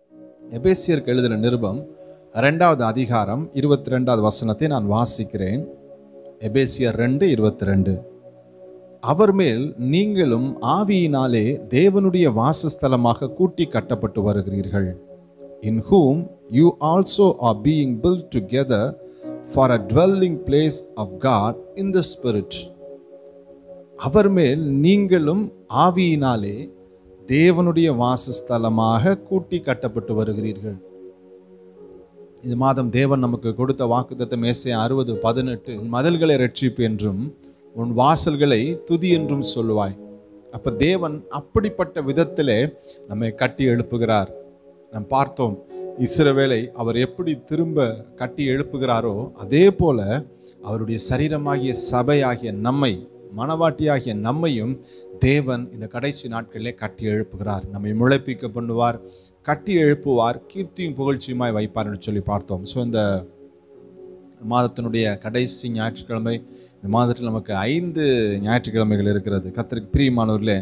எபேசியருக்கு எழுதின நிருபம் ரெண்டாவது அதிகாரம் இருபத்தி ரெண்டாவது வசனத்தை நான் வாசிக்கிறேன் எபேசியர் ரெண்டு இருபத்தி ரெண்டு அவர் மேல் நீங்களும் ஆவியினாலே தேவனுடைய வாசஸ்தலமாக கூட்டி கட்டப்பட்டு வருகிறீர்கள் in whom you also are being built together for a dwelling place of God in the spirit அவர் மேல் நீங்களும் ஆவியினாலே தேவனுடைய வாசஸ்தலமாக கூட்டி கட்டப்பட்டு வருகிறீர்கள் இந்த மாதம் தேவன் நமக்கு கொடுத்த வாக்குத்தத்தம் மேசை அறுபது பதினெட்டு உன் மதில்களை ரட்சிப்பு என்றும் உன் வாசல்களை துதி என்றும் சொல்லுவாய் அப்ப தேவன் அப்படிப்பட்ட விதத்திலே நம்மை கட்டி எழுப்புகிறார் நாம் பார்த்தோம் இஸ்ரவேலை அவர் எப்படி திரும்ப கட்டி எழுப்புகிறாரோ அதே போல அவருடைய சரீரமாகிய சபையாகிய நம்மை மனவாட்டியாகிய நம்மையும் தேவன் இந்த கடைசி நாட்களிலே கட்டி எழுப்புகிறார் நம்மை முளைப்பிக்க பண்ணுவார் கட்டி எழுப்புவார் கீர்த்தியும் புகழ்ச்சியுமாய் வைப்பார் என்று சொல்லி பார்த்தோம் ஸோ இந்த மாதத்தினுடைய கடைசி ஞாயிற்றுக்கிழமை இந்த மாதத்தில் நமக்கு ஐந்து ஞாயிற்றுக்கிழமைகள் இருக்கிறது கத்திற்கு பிரியமானவர்களே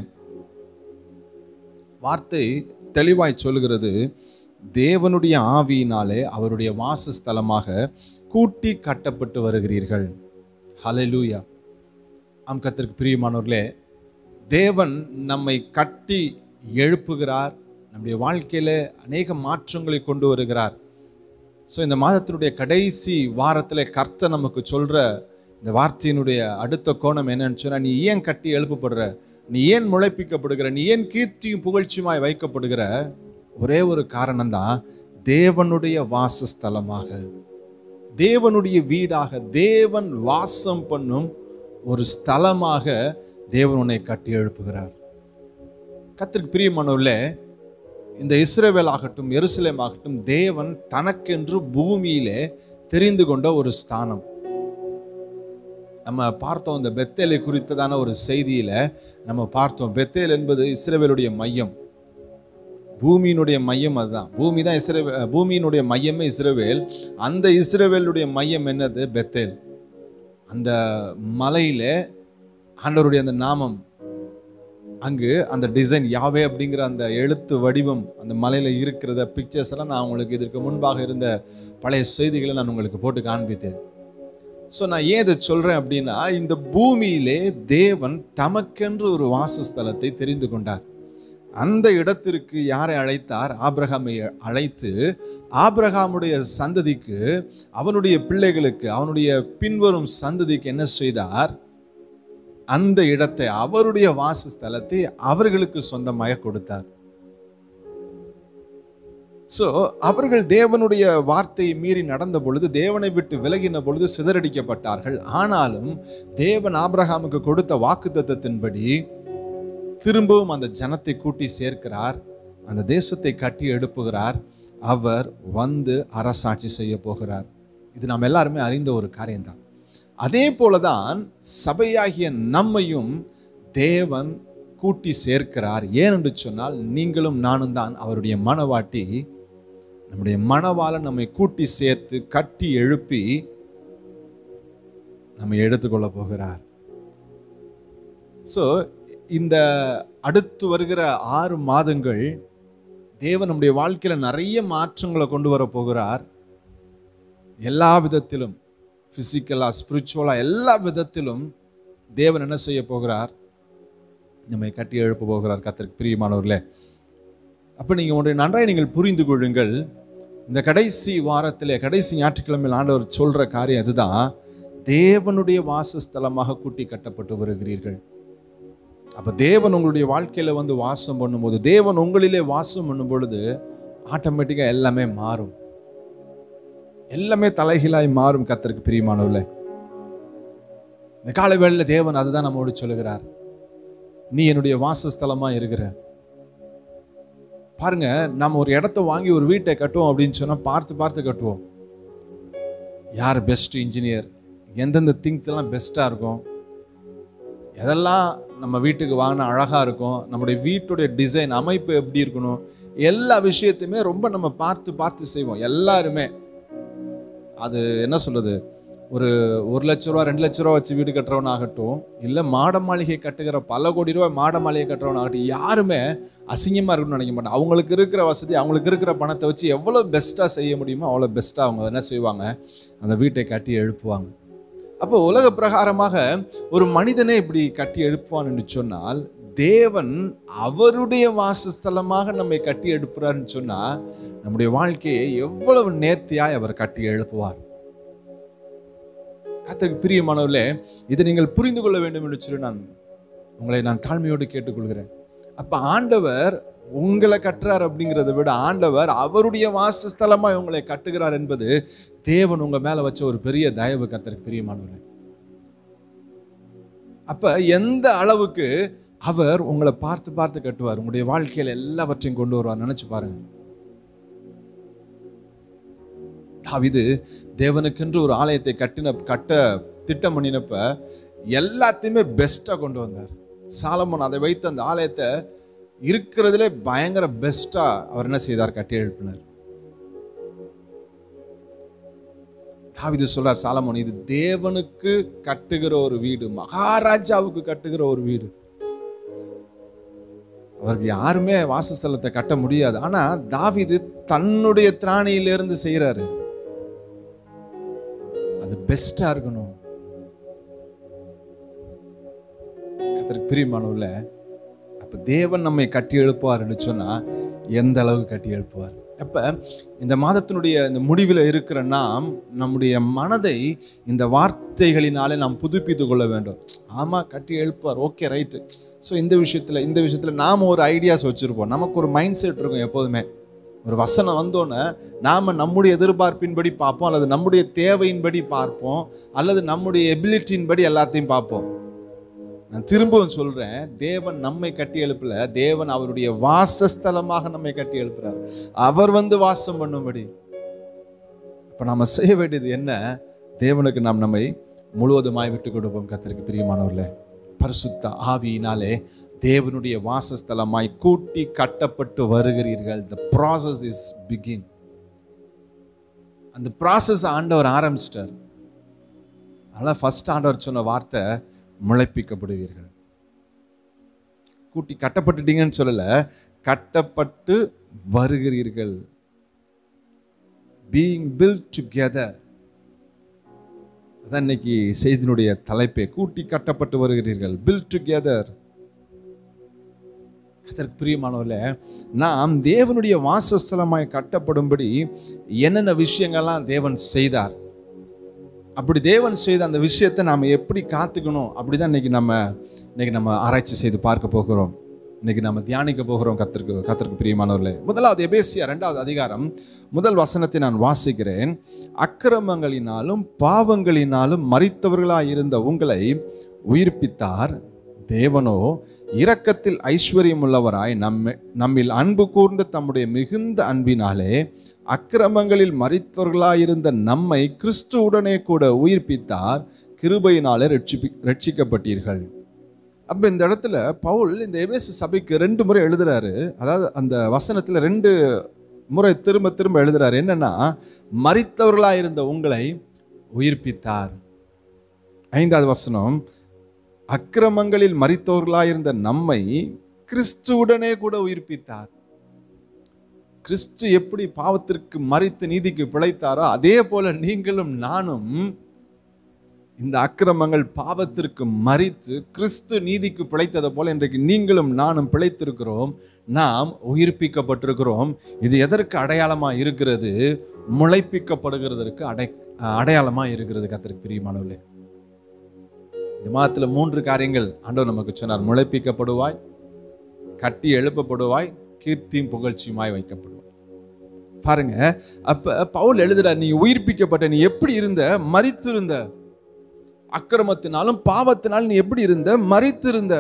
வார்த்தை தெளிவாய் சொல்லுகிறது தேவனுடைய ஆவியினாலே அவருடைய வாசஸ்தலமாக கூட்டி கட்டப்பட்டு வருகிறீர்கள் ஹalleluya ஆம் கத்திற்கு பிரியமானவர்களே தேவன் நம்மை கட்டி எழுப்புகிறார் நம்முடைய வாழ்க்கையில அநேக மாற்றங்களை கொண்டு வருகிறார் ஸோ இந்த மாதத்தினுடைய கடைசி வாரத்தில் கர்த்தர் நமக்கு சொல்ற இந்த வார்த்தையினுடைய அடுத்த கோணம் என்னன்னு சொன்னா நீ ஏன் கட்டி எழுப்பப்படுற நீ ஏன் முளைப்பிக்கப்படுகிற நீ ஏன் கீர்த்தியும் புகழ்ச்சியுமாய் வைக்கப்படுகிற ஒரே ஒரு காரணம்தான் தேவனுடைய வாசஸ்தலமாக தேவனுடைய வீடாக தேவன் வாசம் பண்ணும் ஒரு ஸ்தலமாக தேவன் உன்னை கட்டி எழுப்புகிறார் கத்திற்கு பிரியமானவர்களே இந்த இஸ்ரேவேல் ஆகட்டும் எருசலேம் ஆகட்டும் தேவன் தனக்கென்று பூமியிலே தெரிந்து கொண்ட ஒரு ஸ்தானம் நம்ம பார்த்தோம் இந்த பெத்தேலை குறித்ததான ஒரு செய்தியில நம்ம பார்த்தோம் பெத்தேல் என்பது இஸ்ரேவேலுடைய மையம் பூமியினுடைய மையம் அதுதான் பூமி தான் இஸ்ரேவே பூமியினுடைய மையமே இஸ்ரேவேல் அந்த இஸ்ரேவேலுடைய மையம் என்னது பெத்தேல் அந்த மலையில ஆண்டவருடைய அந்த நாமம் அங்கு அந்த டிசைன் யாவே அப்படிங்கிற அந்த எழுத்து வடிவம் அந்த மலையில இருக்கிறத பிக்சர்ஸ் எல்லாம் நான் உங்களுக்கு இதற்கு முன்பாக இருந்த பழைய செய்திகளை நான் உங்களுக்கு போட்டு காண்பித்தேன் ஸோ நான் ஏன் இதை சொல்றேன் அப்படின்னா இந்த பூமியிலே தேவன் தமக்கென்று ஒரு வாசஸ்தலத்தை தெரிந்து கொண்டார் அந்த இடத்திற்கு யாரை அழைத்தார் ஆபிரகாமை அழைத்து ஆபிரகாமுடைய சந்ததிக்கு அவனுடைய பிள்ளைகளுக்கு அவனுடைய பின்வரும் சந்ததிக்கு என்ன செய்தார் அந்த இடத்தை அவருடைய வாசஸ்தலத்தை அவர்களுக்கு சொந்தமாக கொடுத்தார் சோ அவர்கள் தேவனுடைய வார்த்தையை மீறி நடந்த பொழுது தேவனை விட்டு விலகின பொழுது சிதறடிக்கப்பட்டார்கள் ஆனாலும் தேவன் ஆபிரகாமுக்கு கொடுத்த வாக்குத்தத்தத்தின்படி திரும்பவும் அந்த ஜனத்தை கூட்டி சேர்க்கிறார் அந்த தேசத்தை கட்டி எழுப்புகிறார் அவர் வந்து அரசாட்சி செய்ய போகிறார் இது நாம் எல்லாருமே அறிந்த ஒரு காரியம்தான் அதே போலதான் சபையாகிய நம்மையும் தேவன் கூட்டி சேர்க்கிறார் ஏனென்று சொன்னால் நீங்களும் நானும் தான் அவருடைய மனவாட்டி நம்முடைய மனவாள நம்மை கூட்டி சேர்த்து கட்டி எழுப்பி நம்மை எடுத்துக்கொள்ள போகிறார் ஸோ இந்த அடுத்து வருகிற ஆறு மாதங்கள் தேவன் நம்முடைய வாழ்க்கையில நிறைய மாற்றங்களை கொண்டு வர போகிறார் எல்லா விதத்திலும் பிசிக்கலா ஸ்பிரிச்சுவலா எல்லா விதத்திலும் தேவன் என்ன செய்ய போகிறார் நம்மை கட்டி எழுப்ப போகிறார் கத்திற்கு பிரியமானவர்களே அப்ப நீங்க ஒன்றை நன்றாய் நீங்கள் புரிந்து கொள்ளுங்கள் இந்த கடைசி வாரத்திலே கடைசி ஞாயிற்றுக்கிழமையில் ஆண்டவர் சொல்ற காரியம் இதுதான் தேவனுடைய வாசஸ்தலமாக கூட்டி கட்டப்பட்டு வருகிறீர்கள் அப்ப தேவன் உங்களுடைய வாழ்க்கையில வந்து வாசம் பண்ணும்போது தேவன் உங்களிலே வாசம் பண்ணும் பொழுது ஆட்டோமேட்டிக்கா எல்லாமே மாறும் எல்லாமே தலைகீழாய் மாறும் கத்தருக்கு பிரியமானவர்களே இந்த கால வேளையில தேவன் அதுதான் நம்மோடு சொல்லுகிறார் நீ என்னுடைய வாசஸ்தலமா இருக்கிற பாருங்க நம்ம ஒரு இடத்த வாங்கி ஒரு வீட்டை கட்டுவோம் அப்படின்னு சொன்னா பார்த்து பார்த்து கட்டுவோம் யார் பெஸ்ட் இன்ஜினியர் எந்தெந்த திங்ஸ் எல்லாம் பெஸ்டா இருக்கும் எதெல்லாம் நம்ம வீட்டுக்கு வாங்கினா அழகா இருக்கும் நம்முடைய வீட்டுடைய டிசைன் அமைப்பு எப்படி இருக்கணும் எல்லா விஷயத்தையுமே ரொம்ப நம்ம பார்த்து பார்த்து செய்வோம் எல்லாருமே அது என்ன சொல்றது ஒரு ஒரு லட்ச ரூபா ரெண்டு லட்ச ரூபா வச்சு வீடு கட்டுறவன் ஆகட்டும் இல்லை மாட மாளிகை கட்டுகிற பல கோடி ரூபாய் மாட மாளிகை கட்டுறவன் ஆகட்டும் யாருமே அசிங்கமாக இருக்கணும்னு நினைக்க மாட்டாங்க அவங்களுக்கு இருக்கிற வசதி அவங்களுக்கு இருக்கிற பணத்தை வச்சு எவ்வளோ பெஸ்ட்டாக செய்ய முடியுமோ அவ்வளோ பெஸ்ட்டாக அவங்க என்ன செய்வாங்க அந்த வீட்டை கட்டி எழுப்புவாங்க அப்போ உலக பிரகாரமாக ஒரு மனிதனே இப்படி கட்டி எழுப்புவான் என்று சொன்னால் தேவன் அவருடைய வாசஸ்தலமாக நம்மை கட்டி எழுப்புறாருன்னு சொன்னா நம்முடைய வாழ்க்கையை எவ்வளவு நேர்த்தியாய் அவர் கட்டி எழுப்புவார் கத்தருக்கு பிரியமானவர்களே இதை நீங்கள் புரிந்து கொள்ள வேண்டும் என்று சொல்லி நான் உங்களை நான் தாழ்மையோடு கேட்டுக்கொள்கிறேன் அப்ப ஆண்டவர் உங்களை கட்டுறார் அப்படிங்கிறத விட ஆண்டவர் அவருடைய வாசஸ்தலமா உங்களை கட்டுகிறார் என்பது தேவன் உங்க மேல வச்ச ஒரு பெரிய தயவு கத்தருக்கு பிரியமானவர்களே அப்ப எந்த அளவுக்கு அவர் உங்களை பார்த்து பார்த்து கட்டுவார் உங்களுடைய வாழ்க்கையில எல்லாவற்றையும் கொண்டு வருவார் நினைச்சு பாருங்க தாவிது தேவனுக்கென்று ஒரு ஆலயத்தை கட்டின கட்ட திட்டம் பண்ணினப்ப எல்லாத்தையுமே பெஸ்ட்டாக கொண்டு வந்தார் சாலமோன் அதை வைத்து அந்த ஆலயத்தை இருக்கிறதுலே பயங்கர பெஸ்டா அவர் என்ன செய்தார் கட்டி எழுப்பினார் தாவிது சொல்றார் சாலமோன் இது தேவனுக்கு கட்டுகிற ஒரு வீடு மகாராஜாவுக்கு கட்டுகிற ஒரு வீடு அவருக்கு யாருமே வாசஸ்தலத்தை கட்ட முடியாது ஆனா தாவிது தன்னுடைய திராணியிலிருந்து செய்யறாரு அது பெஸ்டா இருக்கணும் கத்தருக்கு பிரியமானவுல அப்ப தேவன் நம்மை கட்டி எழுப்புவார்னு சொன்னா எந்த அளவு கட்டி எழுப்புவார் அப்ப இந்த மாதத்தினுடைய இந்த முடிவில் இருக்கிற நாம் நம்முடைய மனதை இந்த வார்த்தைகளினாலே நாம் புதுப்பித்து கொள்ள வேண்டும் ஆமா கட்டி எழுப்புவார் ஓகே ரைட்டு ஸோ இந்த விஷயத்துல இந்த விஷயத்துல நாம ஒரு ஐடியாஸ் வச்சிருப்போம் நமக்கு ஒரு மைண்ட் செட் இருக்கும் எப்போதுமே ஒரு வசனம் வந்தோன்னே நாம நம்முடைய எதிர்பார்ப்பின்படி பார்ப்போம் அல்லது நம்முடைய தேவையின்படி பார்ப்போம் அல்லது நம்முடைய எபிலிட்டியின்படி எல்லாத்தையும் பார்ப்போம் நான் திரும்பவும் சொல்றேன் தேவன் நம்மை கட்டி எழுப்பல தேவன் அவருடைய வாசஸ்தலமாக நம்மை கட்டி எழுப்புறார் அவர் வந்து வாசம் பண்ணும்படி இப்ப நாம செய்ய வேண்டியது என்ன தேவனுக்கு நாம் நம்மை முழுவதுமாய் விட்டு கொடுப்போம் கத்திற்கு பிரியமானவர்களே பரிசுத்த ஆவியினாலே தேவனுடைய வாசஸ்தலமாய் கூட்டி கட்டப்பட்டு வருகிறீர்கள் த ப்ராசஸ் இஸ் பிகின் அந்த ப்ராசஸ் ஆண்டவர் ஆரம்பிச்சிட்டார் அதனால் ஃபர்ஸ்ட் ஆண்டவர் சொன்ன வார்த்தை முளைப்பிக்கப்படுவீர்கள் கூட்டி கட்டப்பட்டுட்டீங்கன்னு சொல்லல கட்டப்பட்டு வருகிறீர்கள் பீயிங் பில்ட் டுகெதர் அதான் இன்னைக்கு செய்தியினுடைய தலைப்பே கூட்டி கட்டப்பட்டு வருகிறீர்கள் பில்ட் டுகெதர் அதற்கு பிரியமானவர்களே நாம் தேவனுடைய வாசஸ்தலமாய் கட்டப்படும்படி என்னென்ன விஷயங்கள்லாம் தேவன் செய்தார் அப்படி தேவன் செய்த அந்த விஷயத்தை நாம் எப்படி காத்துக்கணும் அப்படிதான் இன்னைக்கு நம்ம இன்னைக்கு நம்ம ஆராய்ச்சி செய்து பார்க்க போகிறோம் இன்னைக்கு நம்ம தியானிக்க போகிறோம் கத்திற்கு கத்திற்கு பிரியமானவர்களே முதலாவது எபேசியா ரெண்டாவது அதிகாரம் முதல் வசனத்தை நான் வாசிக்கிறேன் அக்கிரமங்களினாலும் பாவங்களினாலும் மறித்தவர்களாய் இருந்த உங்களை உயிர்ப்பித்தார் தேவனோ இரக்கத்தில் ஐஸ்வர்யம் உள்ளவராய் நம்மை நம்மில் அன்பு கூர்ந்த தம்முடைய மிகுந்த அன்பினாலே அக்கிரமங்களில் மறித்தவர்களாயிருந்த நம்மை கிறிஸ்துவுடனே கூட உயிர்ப்பித்தார் கிருபையினாலே ரட்சிப்பி ரட்சிக்கப்பட்டீர்கள் அப்ப இந்த இடத்துல பவுல் இந்த எபேசு சபைக்கு ரெண்டு முறை எழுதுறாரு அதாவது அந்த வசனத்துல ரெண்டு முறை திரும்ப திரும்ப எழுதுறாரு என்னன்னா மறித்தவர்களாயிருந்த உங்களை உயிர்ப்பித்தார் ஐந்தாவது வசனம் அக்கிரமங்களில் மறித்தவர்களாயிருந்த நம்மை கிறிஸ்துவுடனே கூட உயிர்ப்பித்தார் கிறிஸ்து எப்படி பாவத்திற்கு மறித்து நீதிக்கு பிழைத்தாரோ அதே போல நீங்களும் நானும் இந்த அக்கிரமங்கள் பாவத்திற்கு மறித்து கிறிஸ்து நீதிக்கு பிழைத்தது போல இன்றைக்கு நீங்களும் நானும் பிழைத்திருக்கிறோம் நாம் உயிர்ப்பிக்கப்பட்டிருக்கிறோம் இது எதற்கு அடையாளமா இருக்கிறது முளைப்பிக்கப்படுகிறதற்கு அடை அடையாளமா இருக்கிறது கத்திற்கு பிரியமானவர்களே இந்த மாதத்துல மூன்று காரியங்கள் ஆண்டவர் நமக்கு சொன்னார் முளைப்பிக்கப்படுவாய் கட்டி எழுப்பப்படுவாய் கீர்த்தியும் புகழ்ச்சியுமாய் வைக்கப்படுவாய் பாருங்க அப்ப பவுல் எழுதுறார் நீ உயிர்ப்பிக்கப்பட்ட நீ எப்படி இருந்த மறித்து இருந்த அக்கிரமத்தினாலும் பாவத்தினாலும் நீ எப்படி இருந்த மறித்து இருந்த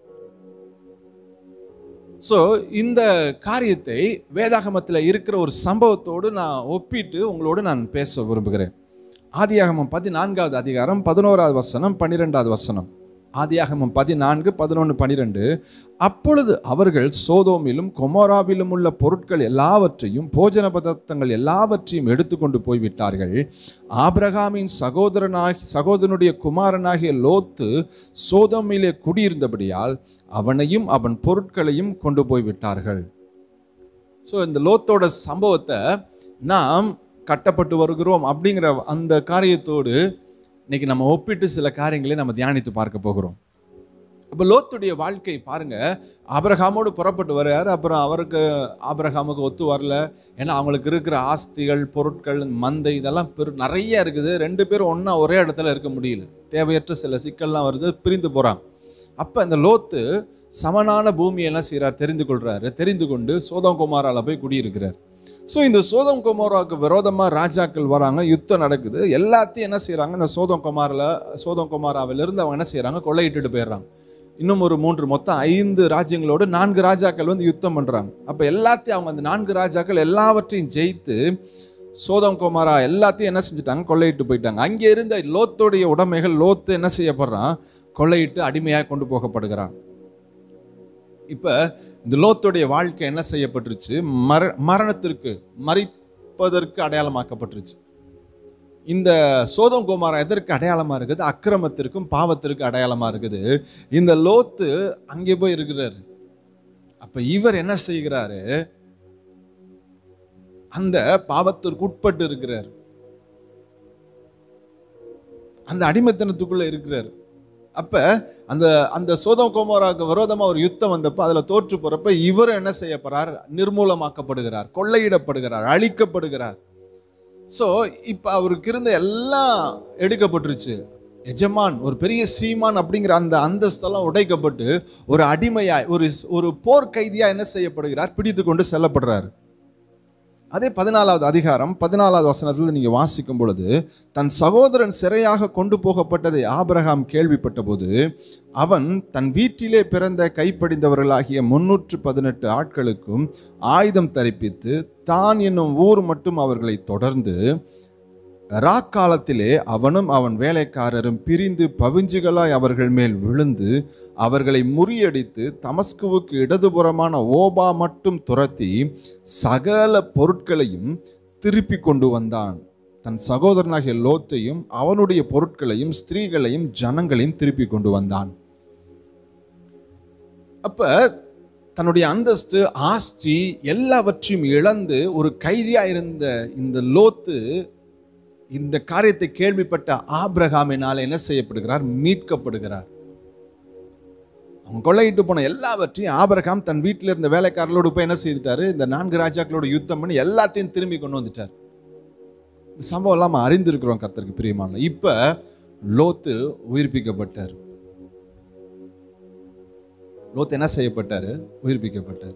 ஸோ இந்த காரியத்தை வேதாகமத்தில் இருக்கிற ஒரு சம்பவத்தோடு நான் ஒப்பிட்டு உங்களோடு நான் பேச விரும்புகிறேன் ஆதியாகமம் பதினான்காவது அதிகாரம் பதினோராவது வசனம் பன்னிரெண்டாவது வசனம் ஆதியாகமம் பதினான்கு பதினொன்று பனிரெண்டு அப்பொழுது அவர்கள் சோதோமிலும் கொமோராவிலும் உள்ள பொருட்கள் எல்லாவற்றையும் போஜன பதார்த்தங்கள் எல்லாவற்றையும் எடுத்துக்கொண்டு போய்விட்டார்கள் ஆபிரகாமின் சகோதரனாகி சகோதரனுடைய குமாரனாகிய லோத்து சோதோமிலே குடியிருந்தபடியால் அவனையும் அவன் பொருட்களையும் கொண்டு போய்விட்டார்கள் ஸோ இந்த லோத்தோட சம்பவத்தை நாம் கட்டப்பட்டு வருகிறோம் அப்படிங்கிற அந்த காரியத்தோடு இன்னைக்கு நம்ம ஒப்பிட்டு சில காரியங்களை நம்ம தியானித்து பார்க்க போகிறோம் அப்போ லோத்துடைய வாழ்க்கை பாருங்க ஆபிரகாமோடு புறப்பட்டு வர்றாரு அப்புறம் அவருக்கு ஆபிரகாமுக்கு ஒத்து வரல ஏன்னா அவங்களுக்கு இருக்கிற ஆஸ்திகள் பொருட்கள் மந்தை இதெல்லாம் பெரு நிறைய இருக்குது ரெண்டு பேரும் ஒன்றா ஒரே இடத்துல இருக்க முடியல தேவையற்ற சில சிக்கல்லாம் வருது பிரிந்து போகிறாங்க அப்போ அந்த லோத்து சமனான பூமியெல்லாம் செய்கிறார் தெரிந்து கொள்றாரு தெரிந்து கொண்டு சோதம் குமாரால போய் குடியிருக்கிறார் ஸோ இந்த சோதம் குமாராவுக்கு விரோதமாக ராஜாக்கள் வராங்க யுத்தம் நடக்குது எல்லாத்தையும் என்ன செய்கிறாங்க இந்த சோதம் குமாரில் சோதம் குமாராவிலிருந்து அவங்க என்ன செய்கிறாங்க கொள்ளையிட்டுட்டு போயிடுறாங்க இன்னும் ஒரு மூன்று மொத்தம் ஐந்து ராஜ்யங்களோடு நான்கு ராஜாக்கள் வந்து யுத்தம் பண்ணுறாங்க அப்போ எல்லாத்தையும் அவங்க அந்த நான்கு ராஜாக்கள் எல்லாவற்றையும் ஜெயித்து சோதம் குமாரா எல்லாத்தையும் என்ன செஞ்சுட்டாங்க கொள்ளையிட்டு போயிட்டாங்க அங்கே இருந்த லோத்தோடைய உடைமைகள் லோத்து என்ன செய்யப்படுறான் கொள்ளையிட்டு அடிமையாக கொண்டு போகப்படுகிறான் இப்போ இந்த லோத்துடைய வாழ்க்கை என்ன செய்யப்பட்டுருச்சு மர மரணத்திற்கு மறிப்பதற்கு அடையாளமாக்கப்பட்டுருச்சு இந்த சோதம் குமாரா எதற்கு அடையாளமா இருக்குது அக்கிரமத்திற்கும் பாவத்திற்கு அடையாளமா இருக்குது இந்த லோத்து அங்கே போய் இருக்கிறாரு அப்ப இவர் என்ன செய்கிறாரு அந்த பாவத்திற்கு உட்பட்டு இருக்கிறார் அந்த அடிமைத்தனத்துக்குள்ள இருக்கிறார் அப்ப அந்த அந்த சோதம் கோமோராவுக்கு விரோதமா ஒரு யுத்தம் வந்தப்ப அதுல தோற்று போறப்ப இவர் என்ன செய்யப்படுறார் நிர்மூலமாக்கப்படுகிறார் கொள்ளையிடப்படுகிறார் அழிக்கப்படுகிறார் ஸோ இப்போ அவருக்கு இருந்த எல்லாம் எடுக்கப்பட்டுருச்சு எஜமான் ஒரு பெரிய சீமான் அப்படிங்கிற அந்த அந்தஸ்தெல்லாம் உடைக்கப்பட்டு ஒரு அடிமையாய் ஒரு ஒரு போர் கைதியா என்ன செய்யப்படுகிறார் பிடித்து கொண்டு செல்லப்படுறார் அதே பதினாலாவது அதிகாரம் பதினாலாவது வசனத்தில் நீங்க வாசிக்கும் பொழுது தன் சகோதரன் சிறையாக கொண்டு போகப்பட்டதை ஆபிரகாம் கேள்விப்பட்ட போது அவன் தன் வீட்டிலே பிறந்த கைப்படிந்தவர்களாகிய முன்னூற்று பதினெட்டு ஆட்களுக்கும் ஆயுதம் தரிப்பித்து தான் என்னும் ஊர் மட்டும் அவர்களை தொடர்ந்து ராக்காலத்திலே அவனும் அவன் வேலைக்காரரும் பிரிந்து பவிஞ்சுகளாய் அவர்கள் மேல் விழுந்து அவர்களை முறியடித்து தமஸ்குவுக்கு இடதுபுறமான ஓபா மட்டும் துரத்தி சகல பொருட்களையும் திருப்பி கொண்டு வந்தான் தன் சகோதரனாகிய லோத்தையும் அவனுடைய பொருட்களையும் ஸ்திரீகளையும் ஜனங்களையும் திருப்பி கொண்டு வந்தான் அப்ப தன்னுடைய அந்தஸ்து ஆஸ்தி எல்லாவற்றையும் இழந்து ஒரு கைதியா இருந்த இந்த லோத்து இந்த காரியத்தை கேள்விப்பட்ட ஆபிரகாமினால் என்ன செய்யப்படுகிறார் மீட்கப்படுகிறார் அவங்க கொள்ளையிட்டு போன எல்லாவற்றையும் ஆபிரகாம் தன் வீட்டில் இருந்த வேலைக்காரர்களோடு போய் என்ன செய்துட்டாரு இந்த நான்கு ராஜாக்களோட யுத்தம் பண்ணி எல்லாத்தையும் திரும்பி கொண்டு வந்துட்டார் இந்த சம்பவம் எல்லாம் நம்ம அறிந்திருக்கிறோம் கர்த்தருக்கு பிரியமான இப்ப லோத்து உயிர்ப்பிக்கப்பட்டார் லோத்து என்ன செய்யப்பட்டாரு உயிர்ப்பிக்கப்பட்டார்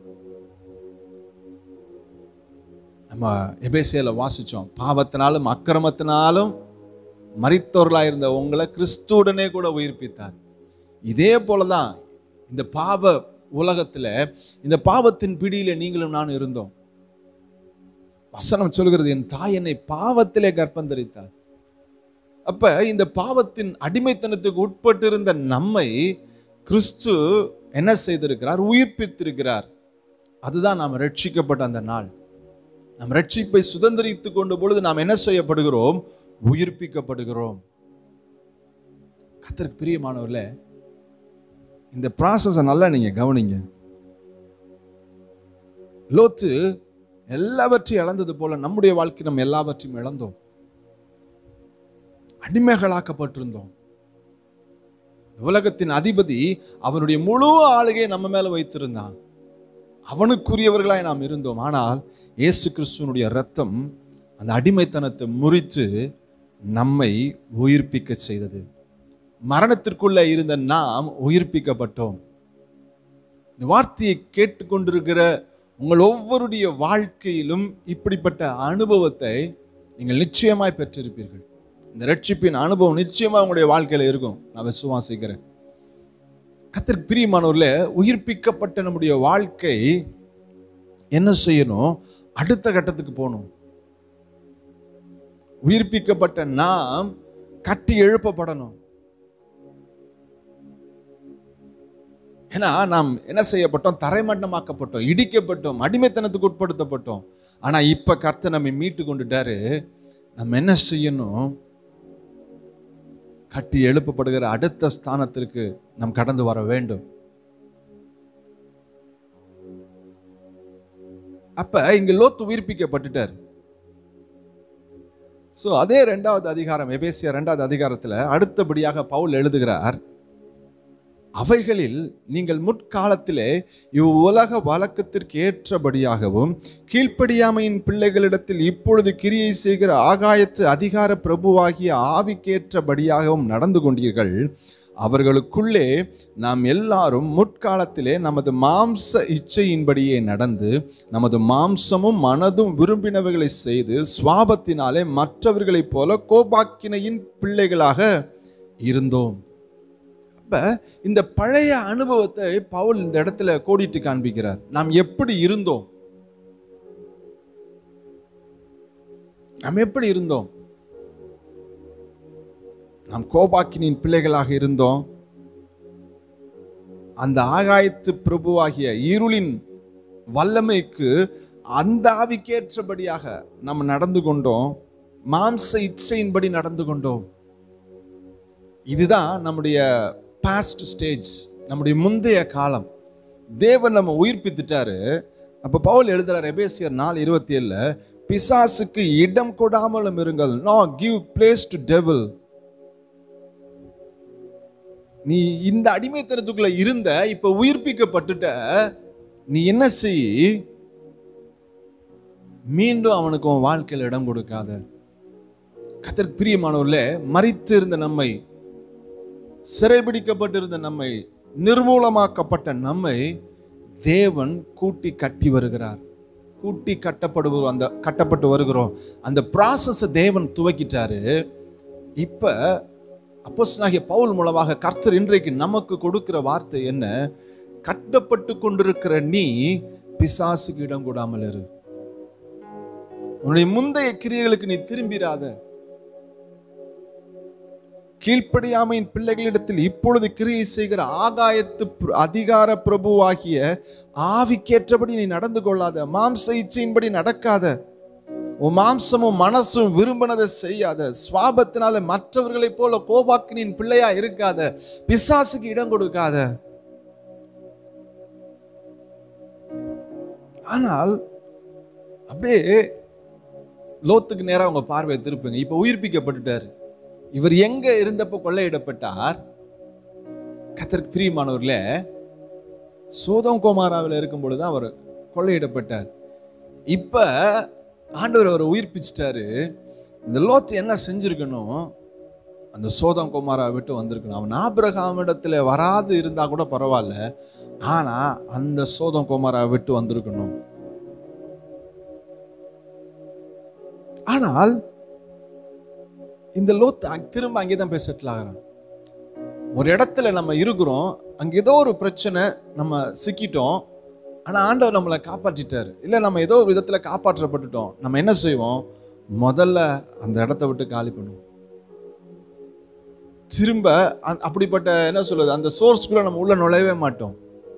நம்ம எபேசியில வாசிச்சோம் பாவத்தினாலும் அக்கிரமத்தினாலும் மரித்தவர்களாக இருந்த உங்களை கிறிஸ்துவுடனே கூட உயிர்ப்பித்தார் இதே போலதான் இந்த பாவ உலகத்துல இந்த பாவத்தின் பிடியில நீங்களும் நான் இருந்தோம் வசனம் சொல்கிறது என் தாய் என்னை பாவத்திலே கர்ப்பந்தரித்தார் அப்ப இந்த பாவத்தின் அடிமைத்தனத்துக்கு உட்பட்டு இருந்த நம்மை கிறிஸ்து என்ன செய்திருக்கிறார் உயிர்ப்பித்திருக்கிறார் அதுதான் நாம் ரட்சிக்கப்பட்ட அந்த நாள் நம் ரட்சிப்பை சுதந்திரித்துக் கொண்ட பொழுது நாம் என்ன செய்யப்படுகிறோம் உயிர்ப்பிக்கப்படுகிறோம் கத்தருக்கு பிரியமானவர்ல இந்த ப்ராசஸை நல்லா நீங்க கவனிங்க லோத்து எல்லாவற்றையும் இழந்தது போல நம்முடைய வாழ்க்கை நம்ம எல்லாவற்றையும் இழந்தோம் அடிமைகளாக்கப்பட்டிருந்தோம் உலகத்தின் அதிபதி அவனுடைய முழு ஆளுகையை நம்ம மேல வைத்திருந்தான் அவனுக்குரியவர்களாய் நாம் இருந்தோம் ஆனால் இயேசு கிறிஸ்துவனுடைய ரத்தம் அந்த அடிமைத்தனத்தை முறித்து நம்மை உயிர்ப்பிக்க செய்தது மரணத்திற்குள்ள இருந்த நாம் உயிர்ப்பிக்கப்பட்டோம் இந்த வார்த்தையை கேட்டுக்கொண்டிருக்கிற உங்கள் ஒவ்வொருடைய வாழ்க்கையிலும் இப்படிப்பட்ட அனுபவத்தை நீங்கள் நிச்சயமாய் பெற்றிருப்பீர்கள் இந்த ரட்சிப்பின் அனுபவம் நிச்சயமா உங்களுடைய வாழ்க்கையில இருக்கும் நான் விசுவாசிக்கிறேன் கத்திற்கு பிரியமானவர்ல உயிர்ப்பிக்கப்பட்ட நம்முடைய வாழ்க்கை என்ன செய்யணும் அடுத்த கட்டத்துக்கு போகணும் உயிர்ப்பிக்கப்பட்ட நாம் கட்டி எழுப்பப்படணும் ஏன்னா நாம் என்ன செய்யப்பட்டோம் தரைமட்டமாக்கப்பட்டோம் இடிக்கப்பட்டோம் அடிமைத்தனத்துக்கு உட்படுத்தப்பட்டோம் ஆனா இப்ப கர்த்தர் நம்மை மீட்டு கொண்டுட்டாரு நம்ம என்ன செய்யணும் கட்டி எழுப்பப்படுகிற அடுத்த ஸ்தானத்திற்கு நாம் கடந்து வர வேண்டும் அப்ப இங்க லோத்து உயிர்ப்பிக்கப்பட்டுட்டார் சோ அதே ரெண்டாவது அதிகாரம் எபேசிய ரெண்டாவது அதிகாரத்துல அடுத்தபடியாக பவுல் எழுதுகிறார் அவைகளில் நீங்கள் முற்காலத்திலே இவ்வுலக வழக்கத்திற்கு ஏற்றபடியாகவும் கீழ்ப்படியாமையின் பிள்ளைகளிடத்தில் இப்பொழுது கிரியை செய்கிற ஆகாயத்து அதிகார பிரபுவாகிய ஆவிக்கேற்றபடியாகவும் நடந்து கொண்டீர்கள் அவர்களுக்குள்ளே நாம் எல்லாரும் முற்காலத்திலே நமது மாம்ச இச்சையின்படியே நடந்து நமது மாம்சமும் மனதும் விரும்பினவைகளை செய்து சுவாபத்தினாலே மற்றவர்களைப் போல கோபாக்கினையின் பிள்ளைகளாக இருந்தோம் அப்ப இந்த பழைய அனுபவத்தை பவுல் இந்த இடத்துல கோடிட்டு காண்பிக்கிறார் நாம் எப்படி இருந்தோம் நாம் எப்படி இருந்தோம் நாம் கோபாக்கினின் பிள்ளைகளாக இருந்தோம் அந்த ஆகாயத்து பிரபுவாகிய இருளின் வல்லமைக்கு அந்த ஆவிக்கேற்றபடியாக நாம் நடந்து கொண்டோம் மாம்ச இச்சையின்படி நடந்து கொண்டோம் இதுதான் நம்முடைய பாஸ்ட் ஸ்டேஜ் நம்முடைய முந்தைய காலம் தேவன் நம்ம உயிர்ப்பித்துட்டாரு அப்ப பவுல் எழுதுறார் எபேசியர் நாலு இருபத்தி ஏழுல பிசாசுக்கு இடம் கொடாமலும் இருங்கள் no give place to devil நீ இந்த அடிமைத்தனத்துக்குள்ள இருந்த இப்ப உயிர்ப்பிக்கப்பட்டுட்ட நீ என்ன செய் மீண்டும் அவனுக்கு உன் வாழ்க்கையில் இடம் கொடுக்காத கத்தருக்கு பிரியமானவர்களே மறித்து இருந்த நம்மை சிறைபிடிக்கப்பட்டிருந்த நம்மை நிர்மூலமாக்கப்பட்ட நம்மை தேவன் கூட்டி கட்டி வருகிறார் கூட்டி கட்டப்படுவோம் அந்த கட்டப்பட்டு வருகிறோம் அந்த ப்ராசஸை தேவன் துவக்கிட்டாரு இப்ப அப்போஸ்தலனாகிய பவுல் மூலமாக கர்த்தர் இன்றைக்கு நமக்கு கொடுக்கிற வார்த்தை என்ன கட்டப்பட்டு கொண்டிருக்கிற நீ பிசாசுக்கு இடம் கொடாமல் இரு உன்னுடைய முந்தைய கிரியைகளுக்கு நீ திரும்பிராத கீழ்ப்படியாமையின் பிள்ளைகளிடத்தில் இப்பொழுது கிரியை செய்கிற ஆகாயத்து பிர- அதிகார பிரபுவாகிய ஆவிக்கேற்றபடி நீ நடந்து கொள்ளாத மாம்ச இச்சையின்படி நடக்காத உன் மாம்சமும் மனசும் விரும்பினதை செய்யாத சுவாபத்தினால மற்றவர்களைப் போல கோபாக்கினின் பிள்ளையா இருக்காத பிசாசுக்கு இடம் கொடுக்காத ஆனால் அப்படியே லோத்துக்கு நேரா உங்க பார்வையை திருப்புங்க இப்ப உயிர்ப்பிக்கப்பட்டுட்டாரு இவர் எங்க இருந்தப்ப கொள்ளையிடப்பட்டார் கத்தருக்கு பிரியமானவர்களே சோதம் கோமாராவில் இருக்கும் பொழுதுதான் அவர் கொள்ளையிடப்பட்டார் இப்ப ஆண்டவர் அவரை உயிர்ப்பிச்சிட்டாரு இந்த லோத்து என்ன செஞ்சிருக்கணும் அந்த சோதம் குமாரா விட்டு வந்திருக்கணும் அவன் ஆபிரகாம் இடத்துல வராது இருந்தா கூட பரவாயில்ல ஆனா அந்த சோதம் குமாரா விட்டு வந்திருக்கணும் ஆனால் இந்த லோத் அங்க- திரும்ப அங்கே தான் போய் செட்டில் ஆகிறான் ஒரு இடத்துல நம்ம இருக்கிறோம் அங்க ஏதோ ஒரு பிரச்சனை நம்ம சிக்கிட்டோம் ஆனா ஆண்டவர் நம்மளை காப்பாற்றிட்டாரு இல்ல நம்ம ஏதோ ஒரு விதத்துல காப்பாற்றப்பட்டுட்டோம் நம்ம என்ன செய்வோம் முதல்ல அந்த இடத்த விட்டு காலி பண்ணுவோம் திரும்ப அந்த- அப்படிப்பட்ட என்ன சொல்றது அந்த சோர்ஸ்குள்ள நம்ம உள்ள நுழையவே மாட்டோம்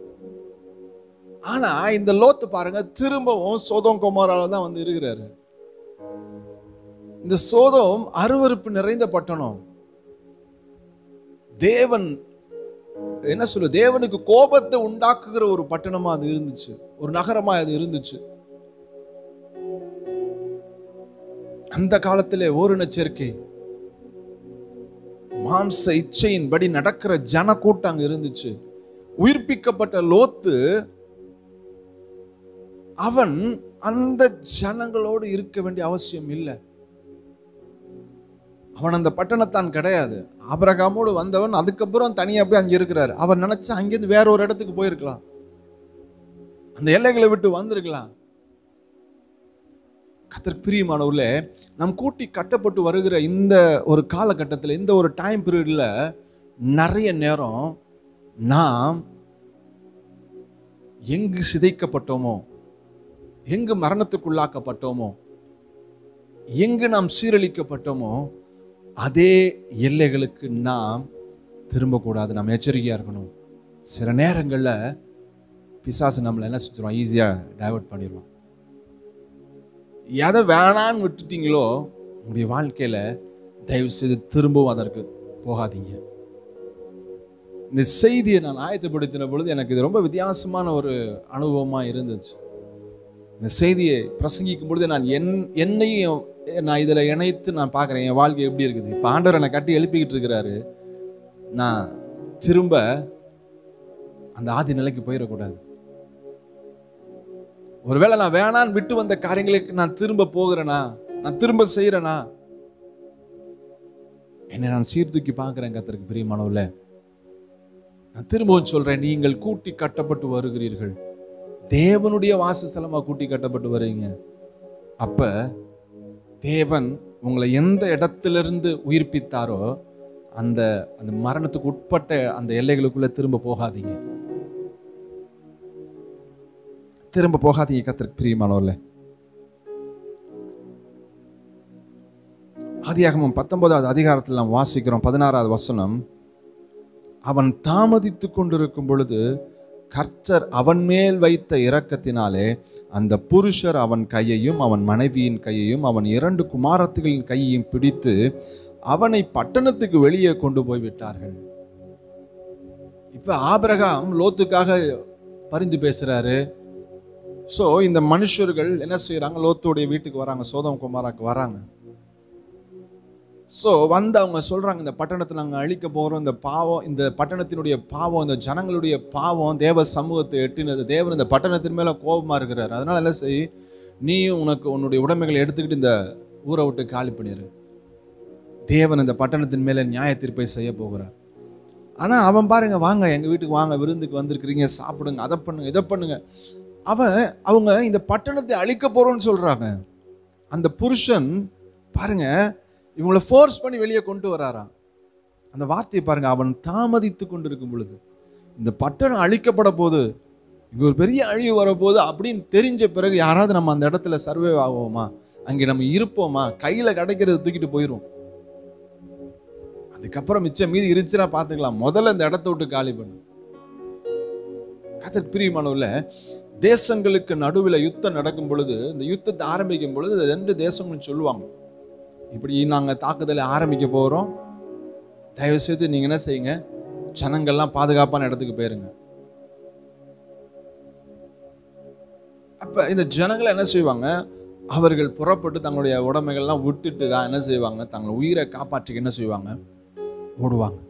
ஆனா இந்த லோத்து பாருங்க திரும்பவும் சோதம் குமாரால தான் வந்து இருக்கிறாரு இந்த சோதம் அருவருப்பு நிறைந்த பட்டணம் தேவன் என்ன சொல்லு தேவனுக்கு கோபத்தை உண்டாக்குகிற ஒரு பட்டணமா அது இருந்துச்சு ஒரு நகரமா அது இருந்துச்சு அந்த காலத்திலே ஓரின சேர்க்கை மாம்ச இச்சையின்படி நடக்கிற ஜன கூட்டம் அங்க இருந்துச்சு உயிர்ப்பிக்கப்பட்ட லோத்து அவன் அந்த ஜனங்களோடு இருக்க வேண்டிய அவசியம் இல்லை அவன் அந்த பட்டணத்தான் கிடையாது ஆபிரகாமோடு வந்தவன் அதுக்கப்புறம் தனியா போய் அங்க இருக்கிறாரு அவன் நினைச்சா அங்கிருந்து வேற ஒரு இடத்துக்கு போயிருக்கலாம் அந்த எல்லைகளை விட்டு வந்திருக்கலாம் கத்தர் பிரியமானவர்களே நம் கூட்டி கட்டப்பட்டு வருகிற இந்த ஒரு காலகட்டத்தில் இந்த ஒரு டைம் பீரியட்ல நிறைய நேரம் நாம் எங்கு சிதைக்கப்பட்டோமோ எங்கு மரணத்துக்குள்ளாக்கப்பட்டோமோ எங்கு நாம் சீரழிக்கப்பட்டோமோ அதே எல்லைகளுக்கு நாம் திரும்பக்கூடாது நாம் எச்சரிக்கையா இருக்கணும் சில நேரங்களில் பிசாசு நம்மளை என்ன செஞ்சிருவான் ஈஸியாக டைவர்ட் பண்ணிடுவான் எதை வேணான்னு விட்டுட்டீங்களோ உங்களுடைய வாழ்க்கையில் தயவு செய்து திரும்பவும் அதற்கு போகாதீங்க இந்த செய்தியை நான் ஆயத்தப்படுத்தின பொழுது எனக்கு இது ரொம்ப வித்தியாசமான ஒரு அனுபவமாக இருந்துச்சு இந்த செய்தியை பிரசங்கிக்கும் பொழுது நான் என் என்னையும் நான் இதில் இணைத்து நான் பார்க்குறேன் என் வாழ்க்கை எப்படி இருக்குது இப்போ ஆண்டவர் என்னை கட்டி எழுப்பிக்கிட்டு இருக்கிறாரு நான் திரும்ப அந்த ஆதி நிலைக்கு போயிடக்கூடாது ஒருவேளை நான் வேணான்னு விட்டு வந்த காரியங்களுக்கு நான் திரும்ப போகிறேனா நான் திரும்ப செய்கிறேனா என்னை நான் சீர்தூக்கி பார்க்குறேன் கத்தருக்கு பிரியமானவர்களே நான் திரும்பவும் சொல்றேன் நீங்கள் கூட்டி கட்டப்பட்டு வருகிறீர்கள் தேவனுடைய வாசஸ்தலமா கூட்டி கட்டப்பட்டு வருவீங்க அப்ப தேவன் உங்களை எந்த இடத்திலிருந்து உயிர்ப்பித்தாரோ அந்த அந்த மரணத்துக்கு உட்பட்ட அந்த எல்லைகளுக்குள்ள திரும்ப போகாதீங்க திரும்ப போகாதீங்க கத்திற்கு பிரியமானவர்களே ஆதியாகமம் பத்தொன்பதாவது அதிகாரத்தில் நாம் வாசிக்கிறோம் பதினாறாவது வசனம் அவன் தாமதித்து கொண்டிருக்கும் பொழுது கர்த்தர் அவன் மேல் வைத்த இரக்கத்தினாலே அந்த புருஷர் அவன் கையையும் அவன் மனைவியின் கையையும் அவன் இரண்டு குமாரத்துகளின் கையையும் பிடித்து அவனை பட்டணத்துக்கு வெளியே கொண்டு போய் விட்டார்கள் இப்ப ஆபிரகாம் லோத்துக்காக பரிந்து பேசுறாரு ஸோ இந்த மனுஷர்கள் என்ன செய்யறாங்க லோத்துடைய வீட்டுக்கு வராங்க சோதம் குமாராக்கு வராங்க ஸோ வந்து அவங்க சொல்றாங்க இந்த பட்டணத்தை நாங்கள் அழிக்க போகிறோம் இந்த பாவம் இந்த பட்டணத்தினுடைய பாவம் இந்த ஜனங்களுடைய பாவம் தேவ சமூகத்தை எட்டினது தேவன் இந்த பட்டணத்தின் மேல கோபமா இருக்கிறார் அதனால என்ன செய் நீயும் உனக்கு உன்னுடைய உடைமைகளை எடுத்துக்கிட்டு இந்த ஊரை விட்டு காலி பண்ணிடு தேவன் இந்த பட்டணத்தின் மேல நியாய தீர்ப்பை செய்ய போகிறார் ஆனா அவன் பாருங்க வாங்க எங்க வீட்டுக்கு வாங்க விருந்துக்கு வந்திருக்கிறீங்க சாப்பிடுங்க அதை பண்ணுங்க இதை பண்ணுங்க அவன் அவங்க இந்த பட்டணத்தை அழிக்க போறோம்னு சொல்றாங்க அந்த புருஷன் பாருங்க இவங்களை ஃபோர்ஸ் பண்ணி வெளியே கொண்டு வராராம் அந்த வார்த்தையை பாருங்க அவன் தாமதித்து கொண்டிருக்கும் பொழுது இந்த பட்டணம் அழிக்கப்பட போது இங்க ஒரு பெரிய அழிவு வரப்போகுது அப்படின்னு தெரிஞ்ச பிறகு யாராவது நம்ம அந்த இடத்துல சர்வே ஆகுவோமா அங்கே நம்ம இருப்போமா கையில கிடைக்கிறத தூக்கிட்டு போயிரும் அதுக்கப்புறம் மிச்சம் மீதி இருந்துச்சுன்னா பார்த்துக்கலாம் முதல்ல இந்த இடத்த விட்டு காலி பண்ணு கத்தர் பிரியமானவுல தேசங்களுக்கு நடுவில் யுத்தம் நடக்கும் பொழுது இந்த யுத்தத்தை ஆரம்பிக்கும் பொழுது இந்த ரெண்டு தேசங்களும் சொல்லுவாங்க இப்படி நாங்கள் தாக்குதலை ஆரம்பிக்க போகிறோம் தயவு செய்து நீங்கள் என்ன செய்யுங்க ஜனங்கள்லாம் பாதுகாப்பான இடத்துக்கு போயிருங்க அப்போ இந்த ஜனங்களை என்ன செய்வாங்க அவர்கள் புறப்பட்டு தங்களுடைய உடைமைகள்லாம் விட்டுட்டு தான் என்ன செய்வாங்க தங்கள் உயிரை காப்பாற்றிக்க என்ன செய்வாங்க ஓடுவாங்க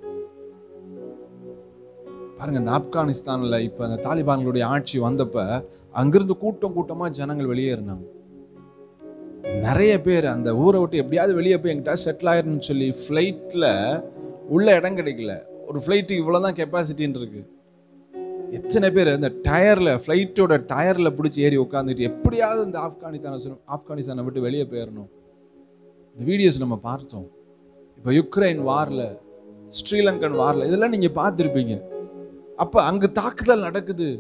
பாருங்க இந்த ஆப்கானிஸ்தான்ல இப்ப அந்த தாலிபான்களுடைய ஆட்சி வந்தப்ப அங்கிருந்து கூட்டம் கூட்டமா ஜனங்கள் வெளியேறினாங்க நிறைய பேர் அந்த ஊரை விட்டு எப்படியாவது வெளியே போய் எங்கிட்ட செட்டில் ஆயிருன்னு சொல்லி ஃப்ளைட்டில் உள்ள இடம் கிடைக்கல ஒரு ஃப்ளைட்டுக்கு இவ்வளோதான் கெப்பாசிட்டின்னு இருக்கு எத்தனை பேர் இந்த டயரில் ஃப்ளைட்டோட டயரில் பிடிச்சி ஏறி உட்காந்துட்டு எப்படியாவது இந்த ஆப்கானிஸ்தான ஆப்கானிஸ்தானை விட்டு வெளியே போயிடணும் இந்த வீடியோஸ் நம்ம பார்த்தோம் இப்போ யுக்ரைன் வாரில் ஸ்ரீலங்கன் வாரில் இதெல்லாம் நீங்கள் பார்த்துருப்பீங்க அப்போ அங்கே தாக்குதல் நடக்குது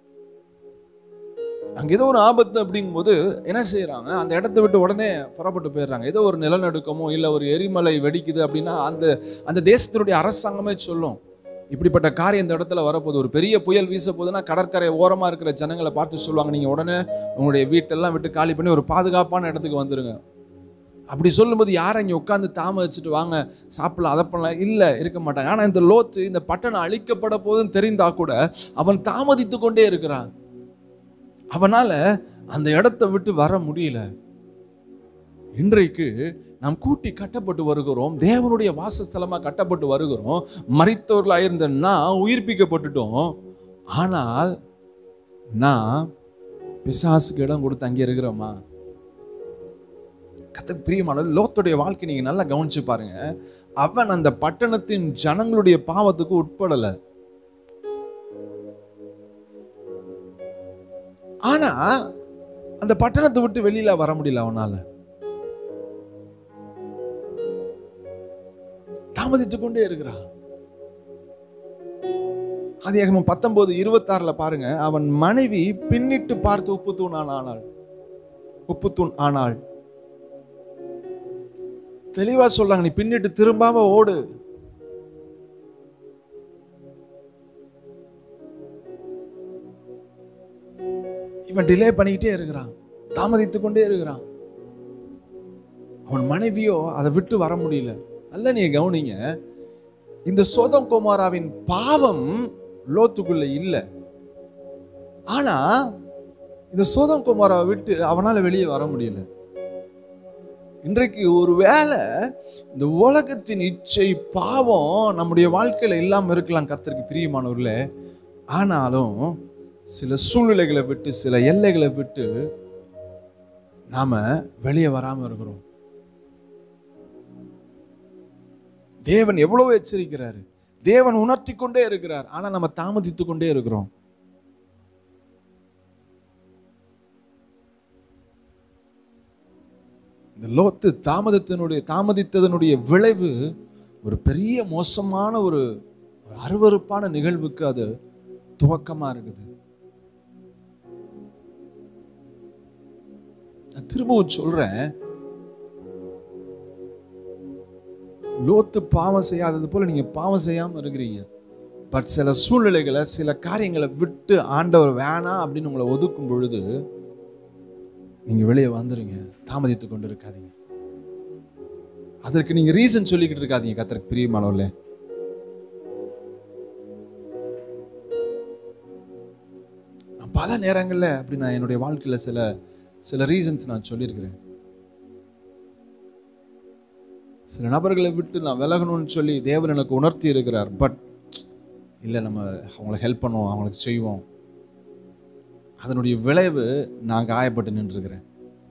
அங்க ஏதோ ஒரு ஆபத்து அப்படிங்கும்போது என்ன செய்யறாங்க அந்த இடத்த விட்டு உடனே புறப்பட்டு போயிடுறாங்க ஏதோ ஒரு நிலநடுக்கமோ இல்லை ஒரு எரிமலை வெடிக்குது அப்படின்னா அந்த அந்த தேசத்தினுடைய அரசாங்கமே சொல்லும் இப்படிப்பட்ட காரியம் இந்த இடத்துல வரப்போகுது ஒரு பெரிய புயல் வீச போகுதுன்னா கடற்கரை ஓரமா இருக்கிற ஜனங்களை பார்த்து சொல்லுவாங்க நீங்க உடனே உங்களுடைய வீட்டெல்லாம் விட்டு காலி பண்ணி ஒரு பாதுகாப்பான இடத்துக்கு வந்துருங்க அப்படி சொல்லும்போது யாரை இங்கே உட்காந்து தாம வச்சுட்டு வாங்க சாப்பிடலாம் அதை பண்ணலாம் இல்லை இருக்க மாட்டாங்க ஆனால் இந்த லோத்து இந்த பட்டணம் அழிக்கப்பட போதுன்னு தெரிந்தா கூட அவன் தாமதித்து கொண்டே இருக்கிறான் அவனால அந்த இடத்த விட்டு வர முடியல இன்றைக்கு நாம் கூட்டி கட்டப்பட்டு வருகிறோம் தேவனுடைய வாசஸ்தலமா கட்டப்பட்டு வருகிறோம் மறித்தவர்களா இருந்த நான் உயிர்ப்பிக்கப்பட்டுட்டோம் ஆனால் நான் பிசாசுக்கு இடம் கொடுத்து அங்கே இருக்கிறோமா கத்த பிரியமான லோத்துடைய வாழ்க்கை நீங்க நல்லா கவனிச்சு பாருங்க அவன் அந்த பட்டணத்தின் ஜனங்களுடைய பாவத்துக்கு உட்படல ஆனா அந்த பட்டணத்தை விட்டு வெளியில வர முடியல அவனால தாமதித்து கொண்டே இருக்கிறான் அதிகமும் பத்தொன்பது இருபத்தாறுல பாருங்க அவன் மனைவி பின்னிட்டு பார்த்து உப்பு தூண் ஆனாள் உப்பு தூண் ஆனாள் தெளிவா சொல்றாங்க நீ பின்னிட்டு திரும்பாம ஓடு இவன் டிலே பண்ணிக்கிட்டே இருக்கிறான் தாமதித்து கொண்டே இருக்கிறான் அவன் மனைவியோ அதை விட்டு வர முடியல நல்ல நீங்க கவனிங்க இந்த சோதம் குமாராவின் பாவம் லோத்துக்குள்ள இல்ல ஆனா இந்த சோதம் குமாராவை விட்டு அவனால வெளியே வர முடியல இன்றைக்கு ஒருவேளை இந்த உலகத்தின் இச்சை பாவம் நம்முடைய வாழ்க்கையில இல்லாம இருக்கலாம் கர்த்தருக்கு பிரியமானவர்கள ஆனாலும் சில சூழ்நிலைகளை விட்டு சில எல்லைகளை விட்டு நாம வெளியே வராம இருக்கிறோம் தேவன் எவ்வளவு எச்சரிக்கிறாரு தேவன் உணர்த்தி கொண்டே இருக்கிறார் ஆனா நம்ம தாமதித்து கொண்டே இருக்கிறோம் இந்த லோத்து தாமதத்தினுடைய தாமதித்ததனுடைய விளைவு ஒரு பெரிய மோசமான ஒரு ஒரு அருவருப்பான நிகழ்வுக்கு அது துவக்கமா இருக்குது நான் திரும்பவும் சொல்றேன் லோத்து பாவம் செய்யாதது போல நீங்க பாவம் செய்யாம இருக்கிறீங்க பட் சில சூழ்நிலைகளை சில காரியங்களை விட்டு ஆண்டவர் வேணாம் அப்படின்னு உங்களை ஒதுக்கும் பொழுது நீங்க வெளியே வந்துருங்க தாமதித்து கொண்டு இருக்காதீங்க அதற்கு நீங்க ரீசன் சொல்லிக்கிட்டு இருக்காதீங்க கத்தருக்கு பிரியமானவர்களே நான் பல நேரங்கள்ல அப்படி நான் என்னுடைய வாழ்க்கையில சில சில ரீசன்ஸ் நான் சொல்லியிருக்கிறேன் சில நபர்களை விட்டு நான் விலகணும்னு சொல்லி தேவன் எனக்கு உணர்த்தி இருக்கிறார் பட் இல்லை நம்ம அவங்களை ஹெல்ப் பண்ணுவோம் அவங்களுக்கு செய்வோம் அதனுடைய விளைவு நான் காயப்பட்டு நின்றுருக்கிறேன்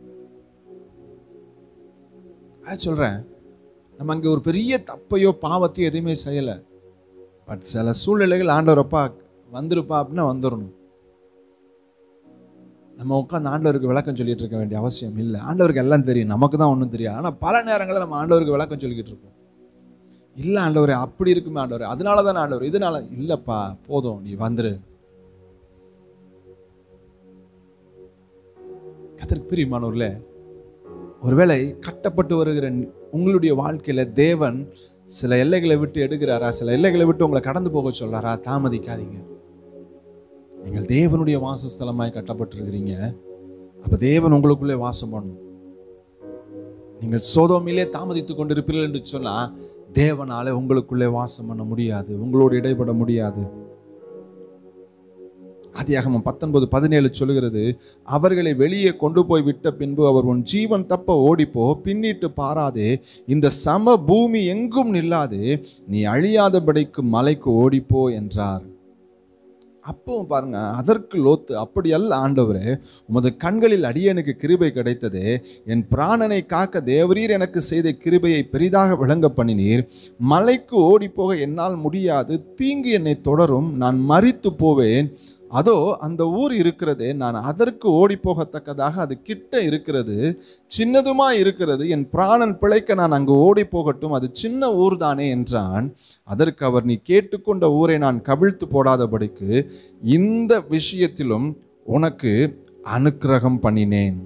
அது சொல்கிறேன் நம்ம அங்கே ஒரு பெரிய தப்பையோ பாவத்தையோ எதுவுமே செய்யலை பட் சில சூழ்நிலைகள் ஆண்டவரப்பா வந்துருப்பா அப்படின்னா வந்துடணும் நம்ம உட்காந்து ஆண்டவருக்கு விளக்கம் சொல்லிட்டு இருக்க வேண்டிய அவசியம் இல்லை ஆண்டவருக்கு எல்லாம் தெரியும் நமக்கு தான் ஒன்றும் தெரியாது ஆனால் பல நேரங்களில் நம்ம ஆண்டவருக்கு விளக்கம் சொல்லிக்கிட்டு இருக்கோம் இல்லை ஆண்டவரே அப்படி இருக்குமே ஆண்டவர் அதனால தானே ஆண்டவர் இதனால இல்லைப்பா போதும் நீ வந்துரு கத்தருக்கு பிரியமானவர்களே ஒருவேளை கட்டப்பட்டு வருகிற உங்களுடைய வாழ்க்கையில தேவன் சில எல்லைகளை விட்டு எடுக்கிறாரா சில எல்லைகளை விட்டு உங்களை கடந்து போக சொல்றாரா தாமதிக்காதீங்க நீங்கள் தேவனுடைய வாசஸ்தலமாய் கட்டப்பட்டிருக்கிறீங்க அப்ப தேவன் உங்களுக்குள்ளே வாசம் பண்ணும் நீங்கள் சோதோமிலே தாமதித்துக் கொண்டிருப்பீர்கள் என்று சொன்னா தேவனாலே உங்களுக்குள்ளே வாசம் பண்ண முடியாது உங்களோடு இடைப்பட முடியாது ஆதியாகமம் பத்தொன்பது பதினேழு சொல்லுகிறது அவர்களை வெளியே கொண்டு போய் விட்ட பின்பு அவர் உன் ஜீவன் தப்ப ஓடிப்போ பின்னிட்டு பாராதே இந்த சம பூமி எங்கும் நில்லாது நீ அழியாதபடிக்கு மலைக்கு ஓடிப்போ என்றார் அப்பவும் பாருங்க அதற்கு லோத்து அப்படி அல்ல ஆண்டவரே உமது கண்களில் அடியனுக்கு கிருபை கிடைத்ததே என் பிராணனை காக்க தேவரீர் எனக்கு செய்த கிருபையை பெரிதாக விளங்க பண்ணினீர் மலைக்கு ஓடிப்போக என்னால் முடியாது தீங்கு என்னை தொடரும் நான் மறித்து போவேன் அதோ அந்த ஊர் இருக்கிறதே நான் அதற்கு ஓடி போகத்தக்கதாக அது கிட்ட இருக்கிறது சின்னதுமா இருக்கிறது என் பிராணன் பிழைக்க நான் அங்கு ஓடி போகட்டும் அது சின்ன ஊர் தானே என்றான் அதற்கு அவர் நீ கேட்டுக்கொண்ட ஊரை நான் கவிழ்த்து போடாதபடிக்கு இந்த விஷயத்திலும் உனக்கு அனுக்கிரகம் பண்ணினேன்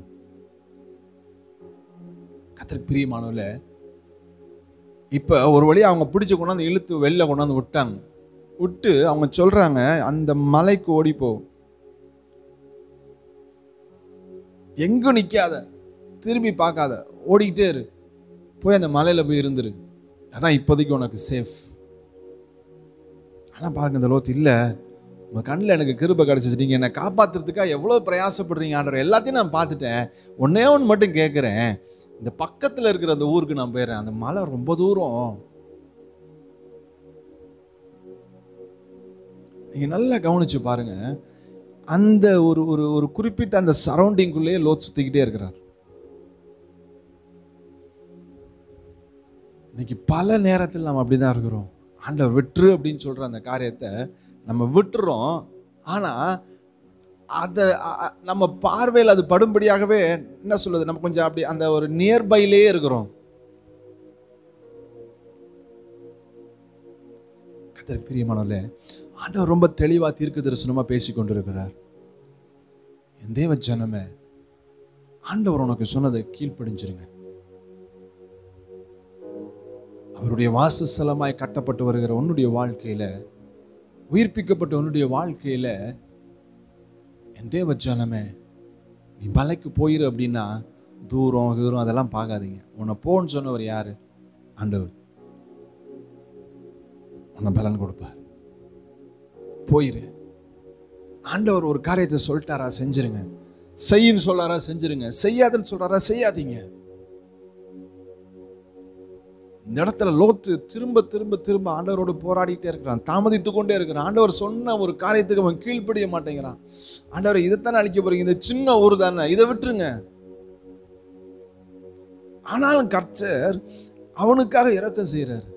கத்திற்கு பிரியமானவர்கள இப்ப ஒரு வழி அவங்க பிடிச்சு கொண்டாந்து இழுத்து வெளில கொண்டாந்து விட்டாங்க விட்டு அவங்க சொல்றாங்க அந்த மலைக்கு ஓடிப்போ எங்கும் நிக்காத திரும்பி பார்க்காத ஓடிக்கிட்டே இரு போய் அந்த மலையில போய் இருந்துரு அதான் இப்போதைக்கு உனக்கு சேஃப் ஆனா பாருங்க இந்த லோத்து இல்ல உங்க கண்ணில் எனக்கு கிருபை கிடைச்சிச்சு நீங்க என்னை காப்பாத்துறதுக்காக எவ்வளவு பிரயாசப்படுறீங்க ஆண்டவர் எல்லாத்தையும் நான் பார்த்துட்டேன் ஒன்னே ஒன்று மட்டும் கேட்குறேன் இந்த பக்கத்துல இருக்கிற அந்த ஊருக்கு நான் போயிடுறேன் அந்த மலை ரொம்ப தூரம் நீங்க நல்லா கவனிச்சு பாருங்க அந்த ஒரு ஒரு ஒரு குறிப்பிட்ட அந்த சரௌண்டிங்குள்ளேயே லோத் சுத்திக்கிட்டே இருக்கிறார் இன்னைக்கு பல நேரத்தில் நம்ம அப்படிதான் இருக்கிறோம் ஆண்டவர் விட்டுரு அப்படின்னு சொல்ற அந்த காரியத்தை நம்ம விட்டுறோம் ஆனா அதை நம்ம பார்வையில் அது படும்படியாகவே என்ன சொல்லுது நம்ம கொஞ்சம் அப்படி அந்த ஒரு நியர்பைலே இருக்கிறோம் கத்தருக்கு பிரியமானவர்களே ஆண்டவர் ரொம்ப தெளிவா தீர்க்க தரிசனமா பேசி கொண்டிருக்கிறார் என் தேவ ஜனமே ஆண்டவர் உனக்கு சொன்னதை கீழ்ப்படிஞ்சிருங்க அவருடைய வாசஸ்தலமாய் கட்டப்பட்டு வருகிற உன்னுடைய வாழ்க்கையில உயிர்ப்பிக்கப்பட்ட உன்னுடைய வாழ்க்கையில என் தேவ ஜனமே நீ மலைக்கு போயிரு அப்படின்னா தூரம் தூரம் அதெல்லாம் பார்க்காதீங்க உன்னை போன்னு சொன்னவர் யாரு ஆண்டவர் உன்னை பலன் கொடுப்பார் போயிரு ஆண்டவர் ஒரு காரியத்தை சொல்லிட்டாரா செஞ்சிருங்க செய்யின்னு சொல்றாரா செஞ்சிருங்க செய்யாதுன்னு சொல்றாரா செய்யாதீங்க இந்த இடத்துல லோத்து திரும்ப திரும்ப திரும்ப ஆண்டவரோடு போராடிட்டே இருக்கிறான் தாமதித்து கொண்டே இருக்கிறான் ஆண்டவர் சொன்ன ஒரு காரியத்துக்கு அவன் கீழ்ப்படிய மாட்டேங்கிறான் ஆண்டவர் இதைத்தானே அழிக்க போறீங்க இந்த சின்ன ஊர் தானே இதை விட்டுருங்க ஆனாலும் கர்த்தர் அவனுக்காக இறக்கம் செய்கிறார்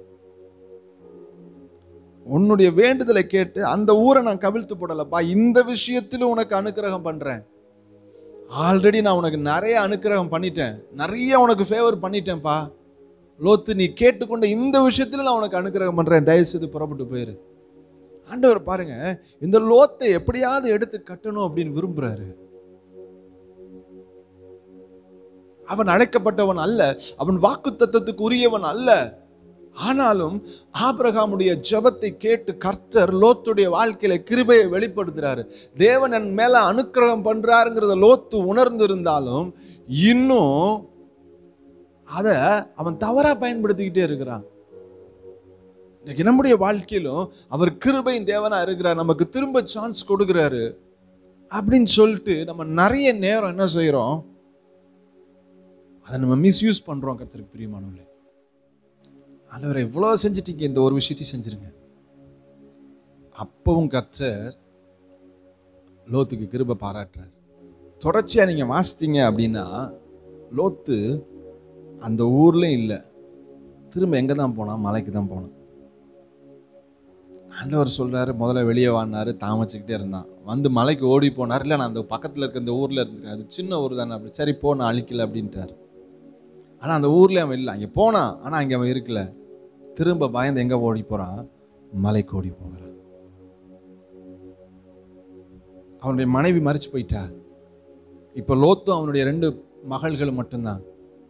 உன்னுடைய வேண்டுதலை கேட்டு அந்த ஊரை நான் கவிழ்த்து போடலப்பா இந்த விஷயத்திலும் உனக்கு அனுக்கிரகம் பண்றேன் ஆல்ரெடி நான் உனக்கு நிறைய அனுக்கிரகம் பண்ணிட்டேன் நிறைய உனக்கு ஃபேவர் பண்ணிட்டேன்ப்பா லோத்து நீ கேட்டுக்கொண்ட இந்த விஷயத்துல நான் உனக்கு அனுக்கிரகம் பண்றேன் தயவு செய்து புறப்பட்டு போயிரு ஆண்டவர் பாருங்க இந்த லோத்தை எப்படியாவது எடுத்து கட்டணும் அப்படின்னு விரும்புறாரு அவன் அழைக்கப்பட்டவன் அல்ல அவன் வாக்கு தத்தத்துக்கு உரியவன் அல்ல ஆனாலும் ஆபிரகாமுடைய ஜெபத்தை கேட்டு கர்த்தர் லோத்துடைய வாழ்க்கையில கிருபையை வெளிப்படுத்துறாரு தேவன் என் மேல அனுக்கிரகம் பண்றாருங்கிறத லோத்து உணர்ந்து இருந்தாலும் இன்னும் அத அவன் தவறா பயன்படுத்திக்கிட்டே இருக்கிறான் இன்னைக்கு நம்முடைய வாழ்க்கையிலும் அவர் கிருபையின் தேவனா இருக்கிறார் நமக்கு திரும்ப சான்ஸ் கொடுக்குறாரு அப்படின்னு சொல்லிட்டு நம்ம நிறைய நேரம் என்ன செய்றோம் அதை நம்ம மிஸ்யூஸ் பண்றோம் கர்த்தருக்கு பிரியமானவர்களே ஆண்டவரை எவ்வளோ செஞ்சிட்டீங்க இந்த ஒரு விஷயத்தையும் செஞ்சிருங்க அப்பவும் கர்த்தர் லோத்துக்கு கிருபை பாராட்டுறார் தொடர்ச்சியா நீங்க வாசித்தீங்க அப்படின்னா லோத்து அந்த ஊர்ல இல்லை திரும்ப எங்க தான் போனான் மலைக்கு தான் போனான் ஆண்டவர் சொல்றாரு முதல்ல வெளியே வாடினாரு தாமச்சிக்கிட்டே இருந்தான் வந்து மலைக்கு ஓடி போனார் இல்லை நான் அந்த பக்கத்துல இருக்க இந்த ஊர்ல இருந்துருக்கேன் அது சின்ன ஊர் தானே அப்படி சரி போ நான் அழிக்கல அப்படின்ட்டார் ஆனா அந்த ஊர்ல அவன் இல்லை அங்கே போனான் ஆனா அங்கே அவன் இருக்கல திரும்ப பயந்து எங்க ஓடி போறான் மலைக்கு ஓடி போகிறான் அவனுடைய மனைவி மறிச்சு போயிட்டா இப்ப லோத்தும் அவனுடைய ரெண்டு மகள்கள் மட்டும்தான்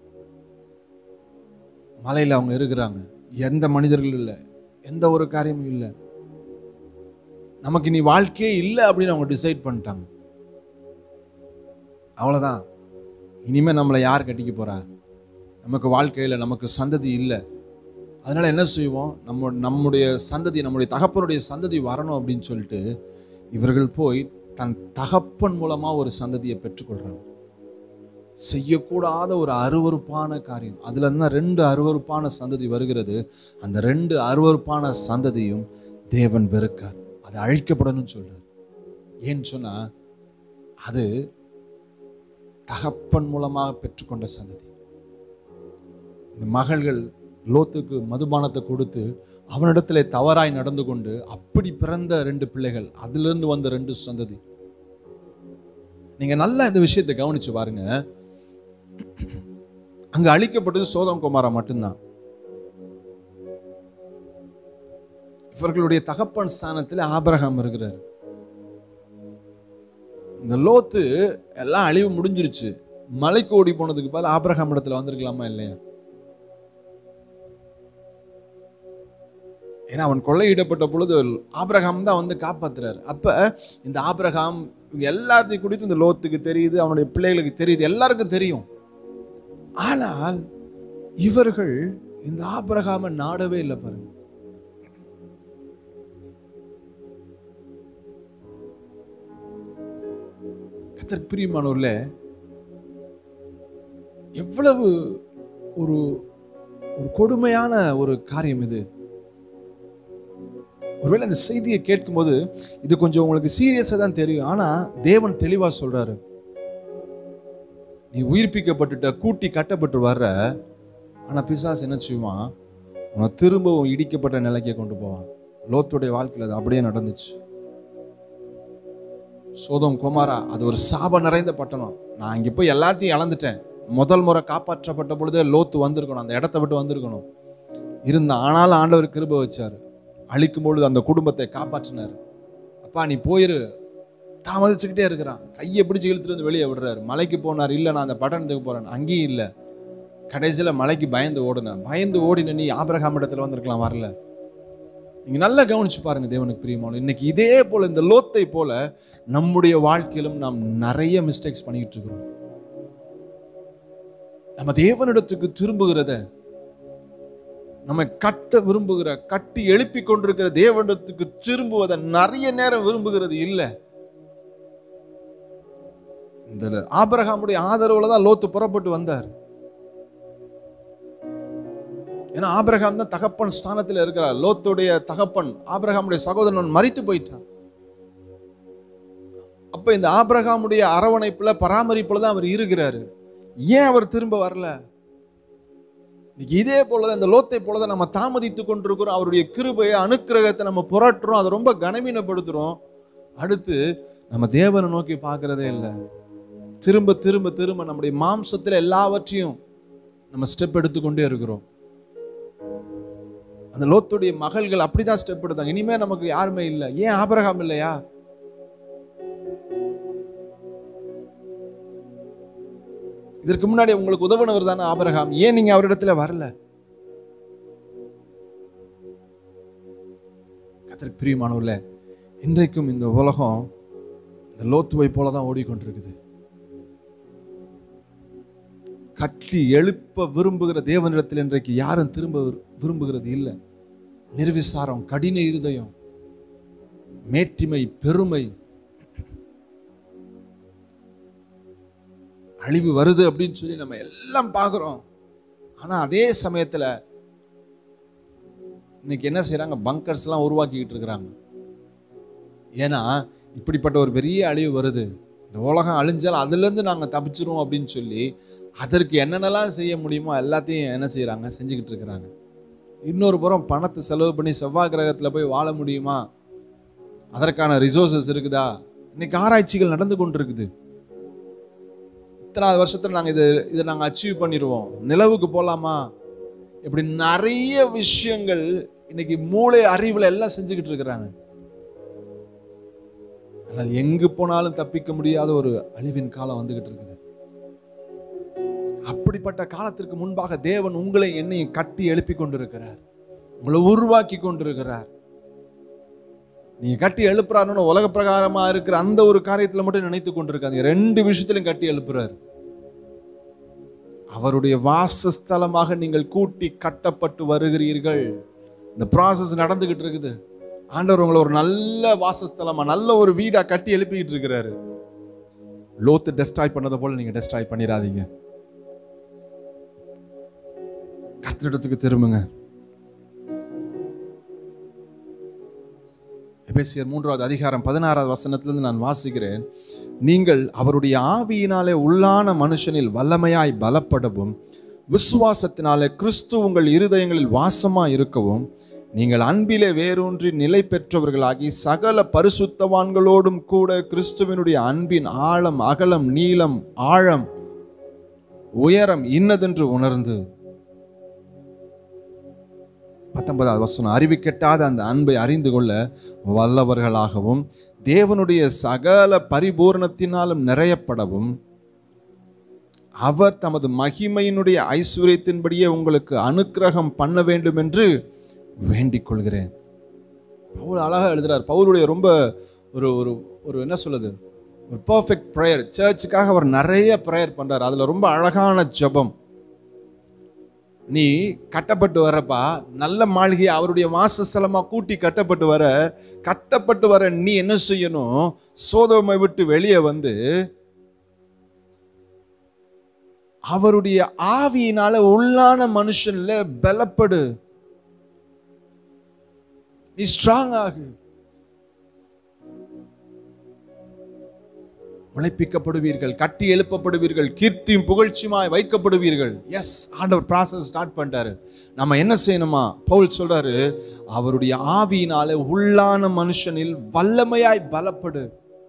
மலையில அவங்க இருக்கிறாங்க எந்த மனிதர்களும் இல்லை எந்த ஒரு காரியமும் இல்லை நமக்கு இனி வாழ்க்கையே இல்லை அப்படின்னு அவங்க டிசைட் பண்ணிட்டாங்க அவ்வளவுதான் இனிமே நம்மளை யார் கட்டிக்க போறா நமக்கு வாழ்க்கையில நமக்கு சந்ததி இல்லை அதனால என்ன செய்வோம் நம்ம நம்முடைய சந்ததி நம்முடைய தகப்பனுடைய சந்ததி வரணும் அப்படின்னு சொல்லிட்டு இவர்கள் போய் தன் தகப்பன் மூலமா ஒரு சந்ததியை பெற்றுக்கொள்றாங்க செய்யக்கூடாத ஒரு அருவருப்பான காரியம் அதுல இருந்து தான் ரெண்டு அருவருப்பான சந்ததி வருகிறது அந்த ரெண்டு அருவருப்பான சந்ததியும் தேவன் வெறுக்கார் அது அழிக்கப்படணும்னு சொல்றார் ஏன்னு சொன்னா அது தகப்பன் மூலமாக பெற்றுக்கொண்ட சந்ததி இந்த மகள்கள் லோத்துக்கு மதுபானத்தை கொடுத்து அவனிடத்திலே தவறாய் நடந்து கொண்டு அப்படி பிறந்த ரெண்டு பிள்ளைகள் அதிலிருந்து வந்த ரெண்டு சந்ததி நீங்க நல்லா இந்த விஷயத்தை கவனிச்சு பாருங்க அங்க அழிக்கப்பட்டது சோதம் குமாரா மட்டும்தான் இவர்களுடைய தகப்பன் ஸ்தானத்தில் ஆபிரகாம் இருக்கிறார் இந்த லோத்து எல்லாம் அழிவு முடிஞ்சிருச்சு மலைக்கு ஓடி போனதுக்கு பதில் ஆபிரகாம் இடத்துல வந்திருக்கலாமா இல்லையா ஏன்னா அவன் கொள்ளையிடப்பட்ட பொழுது ஆபிரகாம் தான் வந்து காப்பாத்துறாரு அப்ப இந்த ஆபிரகாம் இவங்க எல்லாத்தையும் குறித்து இந்த லோத்துக்கு தெரியுது அவனுடைய பிள்ளைகளுக்கு தெரியுது எல்லாருக்கும் தெரியும் ஆனால் இவர்கள் இந்த ஆபிரகாமை நாடவே இல்லை பாருங்க கத்தர் பிரியமானவர்ல எவ்வளவு ஒரு ஒரு கொடுமையான ஒரு காரியம் இது ஒருவேளை இந்த செய்தியை கேட்கும்போது இது கொஞ்சம் உங்களுக்கு சீரியஸா தான் தெரியும் ஆனா தேவன் தெளிவா சொல்றாரு நீ உயிர்ப்பிக்கப்பட்டுட்ட கூட்டி கட்டப்பட்டு வர்ற ஆனா பிசாசு என்ன செய்வான் உன்னை திரும்பவும் இடிக்கப்பட்ட நிலைக்கு கொண்டு போவான் லோத்துடைய வாழ்க்கையில் அது அப்படியே நடந்துச்சு சோதம் குமாரா அது ஒரு சாப நிறைந்த பட்டணம் நான் இங்க போய் எல்லாத்தையும் இழந்துட்டேன் முதல் முறை காப்பாற்றப்பட்ட பொழுதே லோத்து வந்திருக்கணும் அந்த இடத்த விட்டு வந்திருக்கணும் இருந்தான் ஆனாலும் ஆண்டவர் கிருப வச்சார் அழிக்கும் பொழுது அந்த குடும்பத்தை காப்பாற்றினார் அப்பா நீ போயிரு தாமதிச்சுக்கிட்டே இருக்கிறான் கையை பிடிச்சு இழுத்துட்டு வந்து வெளியே விடுறாரு மலைக்கு போனார் இல்லை நான் அந்த பட்டணத்துக்கு போறேன் அங்கேயும் இல்லை கடைசியில் மலைக்கு பயந்து ஓடினேன் பயந்து ஓடின நீ ஆபிரகாம் இடத்துல வந்திருக்கலாம் வரல நீங்க நல்லா கவனிச்சு பாருங்க தேவனுக்கு பிரியமான இன்னைக்கு இதே போல இந்த லோத்தை போல நம்முடைய வாழ்க்கையிலும் நாம் நிறைய மிஸ்டேக்ஸ் பண்ணிக்கிட்டு இருக்கிறோம் நம்ம தேவனிடத்துக்கு திரும்புகிறத நம்ம கட்ட விரும்புகிற கட்டி எழுப்பி கொண்டிருக்கிற தேவனிடத்துக்கு திரும்புவதை நிறைய நேரம் விரும்புகிறது இல்லை இந்த ஆபிரகாமுடைய ஆதரவுல தான் லோத்து புறப்பட்டு வந்தார் ஏன்னா ஆபிரகாம் தான் தகப்பன் ஸ்தானத்தில் இருக்கிறார் லோத்துடைய தகப்பன் ஆபிரகாமுடைய சகோதரன் மறித்து போயிட்டான் அப்ப இந்த ஆபிரகாமுடைய அரவணைப்புல பராமரிப்புல தான் அவர் இருக்கிறாரு ஏன் அவர் திரும்ப வரல இன்னைக்கு இதே போலதான் இந்த லோத்தை போலதான் நம்ம தாமதித்து கொண்டிருக்கிறோம் அவருடைய கிருபையை அனுக்கிரகத்தை நம்ம புரட்டுறோம் அதை ரொம்ப கனவீனப்படுத்துறோம் அடுத்து நம்ம தேவனை நோக்கி பார்க்கறதே இல்லை திரும்ப திரும்ப திரும்ப நம்முடைய மாம்சத்துல எல்லாவற்றையும் நம்ம ஸ்டெப் எடுத்துக்கொண்டே இருக்கிறோம் அந்த லோத்துடைய மகள்கள் அப்படிதான் ஸ்டெப் எடுத்தாங்க இனிமே நமக்கு யாருமே இல்லை ஏன் ஆபரகாம் இல்லையா இதற்கு முன்னாடி உங்களுக்கு உதவுனவர் தானே ஆபரகாம் ஏன் நீங்க அவரிடத்துல வரல கத்தருக்கு பிரியமானவர்ல இன்றைக்கும் இந்த உலகம் இந்த லோத்துவை போலதான் ஓடிக்கொண்டிருக்குது கட்டி எழுப்ப விரும்புகிற தேவனிடத்தில் இன்றைக்கு யாரும் திரும்ப விரும்புகிறது இல்லை நிர்விசாரம் கடின இருதயம் மேட்டிமை பெருமை அழிவு வருது அப்படின்னு சொல்லி நம்ம எல்லாம் பார்க்குறோம் ஆனா அதே சமயத்துல இன்னைக்கு என்ன செய்றாங்க பங்கர்ஸ் எல்லாம் உருவாக்கிக்கிட்டு இருக்கிறாங்க ஏன்னா இப்படிப்பட்ட ஒரு பெரிய அழிவு வருது இந்த உலகம் அழிஞ்சால் அதுலேருந்து நாங்கள் தப்பிச்சிருவோம் அப்படின்னு சொல்லி அதற்கு என்னென்னலாம் செய்ய முடியுமோ எல்லாத்தையும் என்ன செய்கிறாங்க செஞ்சுக்கிட்டு இருக்கிறாங்க இன்னொரு புறம் பணத்தை செலவு பண்ணி செவ்வாய் கிரகத்தில் போய் வாழ முடியுமா அதற்கான ரிசோர்சஸ் இருக்குதா இன்னைக்கு ஆராய்ச்சிகள் நடந்து கொண்டிருக்குது இத்தனாவது வருஷத்துல நாங்கள் இது இதை நாங்கள் அச்சீவ் பண்ணிடுவோம் நிலவுக்கு போகலாமா இப்படி நிறைய விஷயங்கள் இன்னைக்கு மூளை அறிவில் எல்லாம் செஞ்சுக்கிட்டு இருக்கிறாங்க ஆனால் எங்கு போனாலும் தப்பிக்க முடியாத ஒரு அழிவின் காலம் வந்துகிட்டு இருக்குது அப்படிப்பட்ட காலத்திற்கு முன்பாக தேவன் உங்களை என்னையும் கட்டி எழுப்பி கொண்டிருக்கிறார் உங்களை உருவாக்கி கொண்டிருக்கிறார் நீங்க கட்டி எழுப்புறாருன்னு உலக பிரகாரமா இருக்கிற அந்த ஒரு காரியத்துல மட்டும் நினைத்து கொண்டிருக்காங்க ரெண்டு விஷயத்திலும் கட்டி எழுப்புறாரு அவருடைய வாசஸ்தலமாக நீங்கள் கூட்டி கட்டப்பட்டு வருகிறீர்கள் இந்த ப்ராசஸ் நடந்துகிட்டு இருக்குது ஆண்டவர் உங்களை ஒரு நல்ல வாசஸ்தலமா நல்ல ஒரு வீடா கட்டி எழுப்பிக்கிட்டு இருக்கிறாரு லோத்து டெஸ்ட்ராய் பண்ணதை போல நீங்க டெஸ்ட்ராய் பண்ணிடாதீங்க கர்த்தரிடத்துக்கு திரும்புங்க எபேசியர் மூன்றாவது அதிகாரம் பதினாறாவது வசனத்திலிருந்து நான் வாசிக்கிறேன் நீங்கள் அவருடைய ஆவியினாலே உள்ளான மனுஷனில் வல்லமையாய் பலப்படவும் விசுவாசத்தினாலே கிறிஸ்து உங்கள் இருதயங்களில் வாசமா இருக்கவும் நீங்கள் அன்பிலே வேரூன்றி நிலை பெற்றவர்களாகி சகல பரிசுத்தவான்களோடும் கூட கிறிஸ்துவினுடைய அன்பின் ஆழம் அகலம் நீளம் ஆழம் உயரம் இன்னதென்று உணர்ந்து பத்தொன்பதாவது வசனம் அறிவு கெட்டாத அந்த அன்பை அறிந்து கொள்ள வல்லவர்களாகவும் தேவனுடைய சகல பரிபூரணத்தினாலும் நிறையப்படவும் அவர் தமது மகிமையினுடைய ஐஸ்வர்யத்தின்படியே உங்களுக்கு அனுக்கிரகம் பண்ண வேண்டும் என்று வேண்டிக் கொள்கிறேன் பவுல் அழகா எழுதுறார் பவுலுடைய ரொம்ப ஒரு ஒரு ஒரு என்ன சொல்லுது ஒரு பர்ஃபெக்ட் ப்ரேயர் சர்ச்சுக்காக அவர் நிறைய ப்ரேயர் பண்றார் அதுல ரொம்ப அழகான ஜெபம் நீ கட்டப்பட்டு வரப்பா நல்ல மாளிகை அவருடைய வாசஸ்தலமா கூட்டி கட்டப்பட்டு வர கட்டப்பட்டு வர நீ என்ன செய்யணும் சோதமை விட்டு வெளியே வந்து அவருடைய ஆவியினால உள்ளான மனுஷன்ல பலப்படு நீ ஸ்ட்ராங் ஆகு உழைப்பிக்கப்படுவீர்கள் கட்டி எழுப்பப்படுவீர்கள் கீர்த்தியும் புகழ்ச்சியுமாய் வைக்கப்படுவீர்கள் எஸ் ஆண்டவர் ப்ராசஸ் ஸ்டார்ட் பண்ணிட்டாரு நம்ம என்ன செய்யணுமா பவுல் சொல்றாரு அவருடைய ஆவியினால உள்ளான மனுஷனில் வல்லமையாய் பலப்படு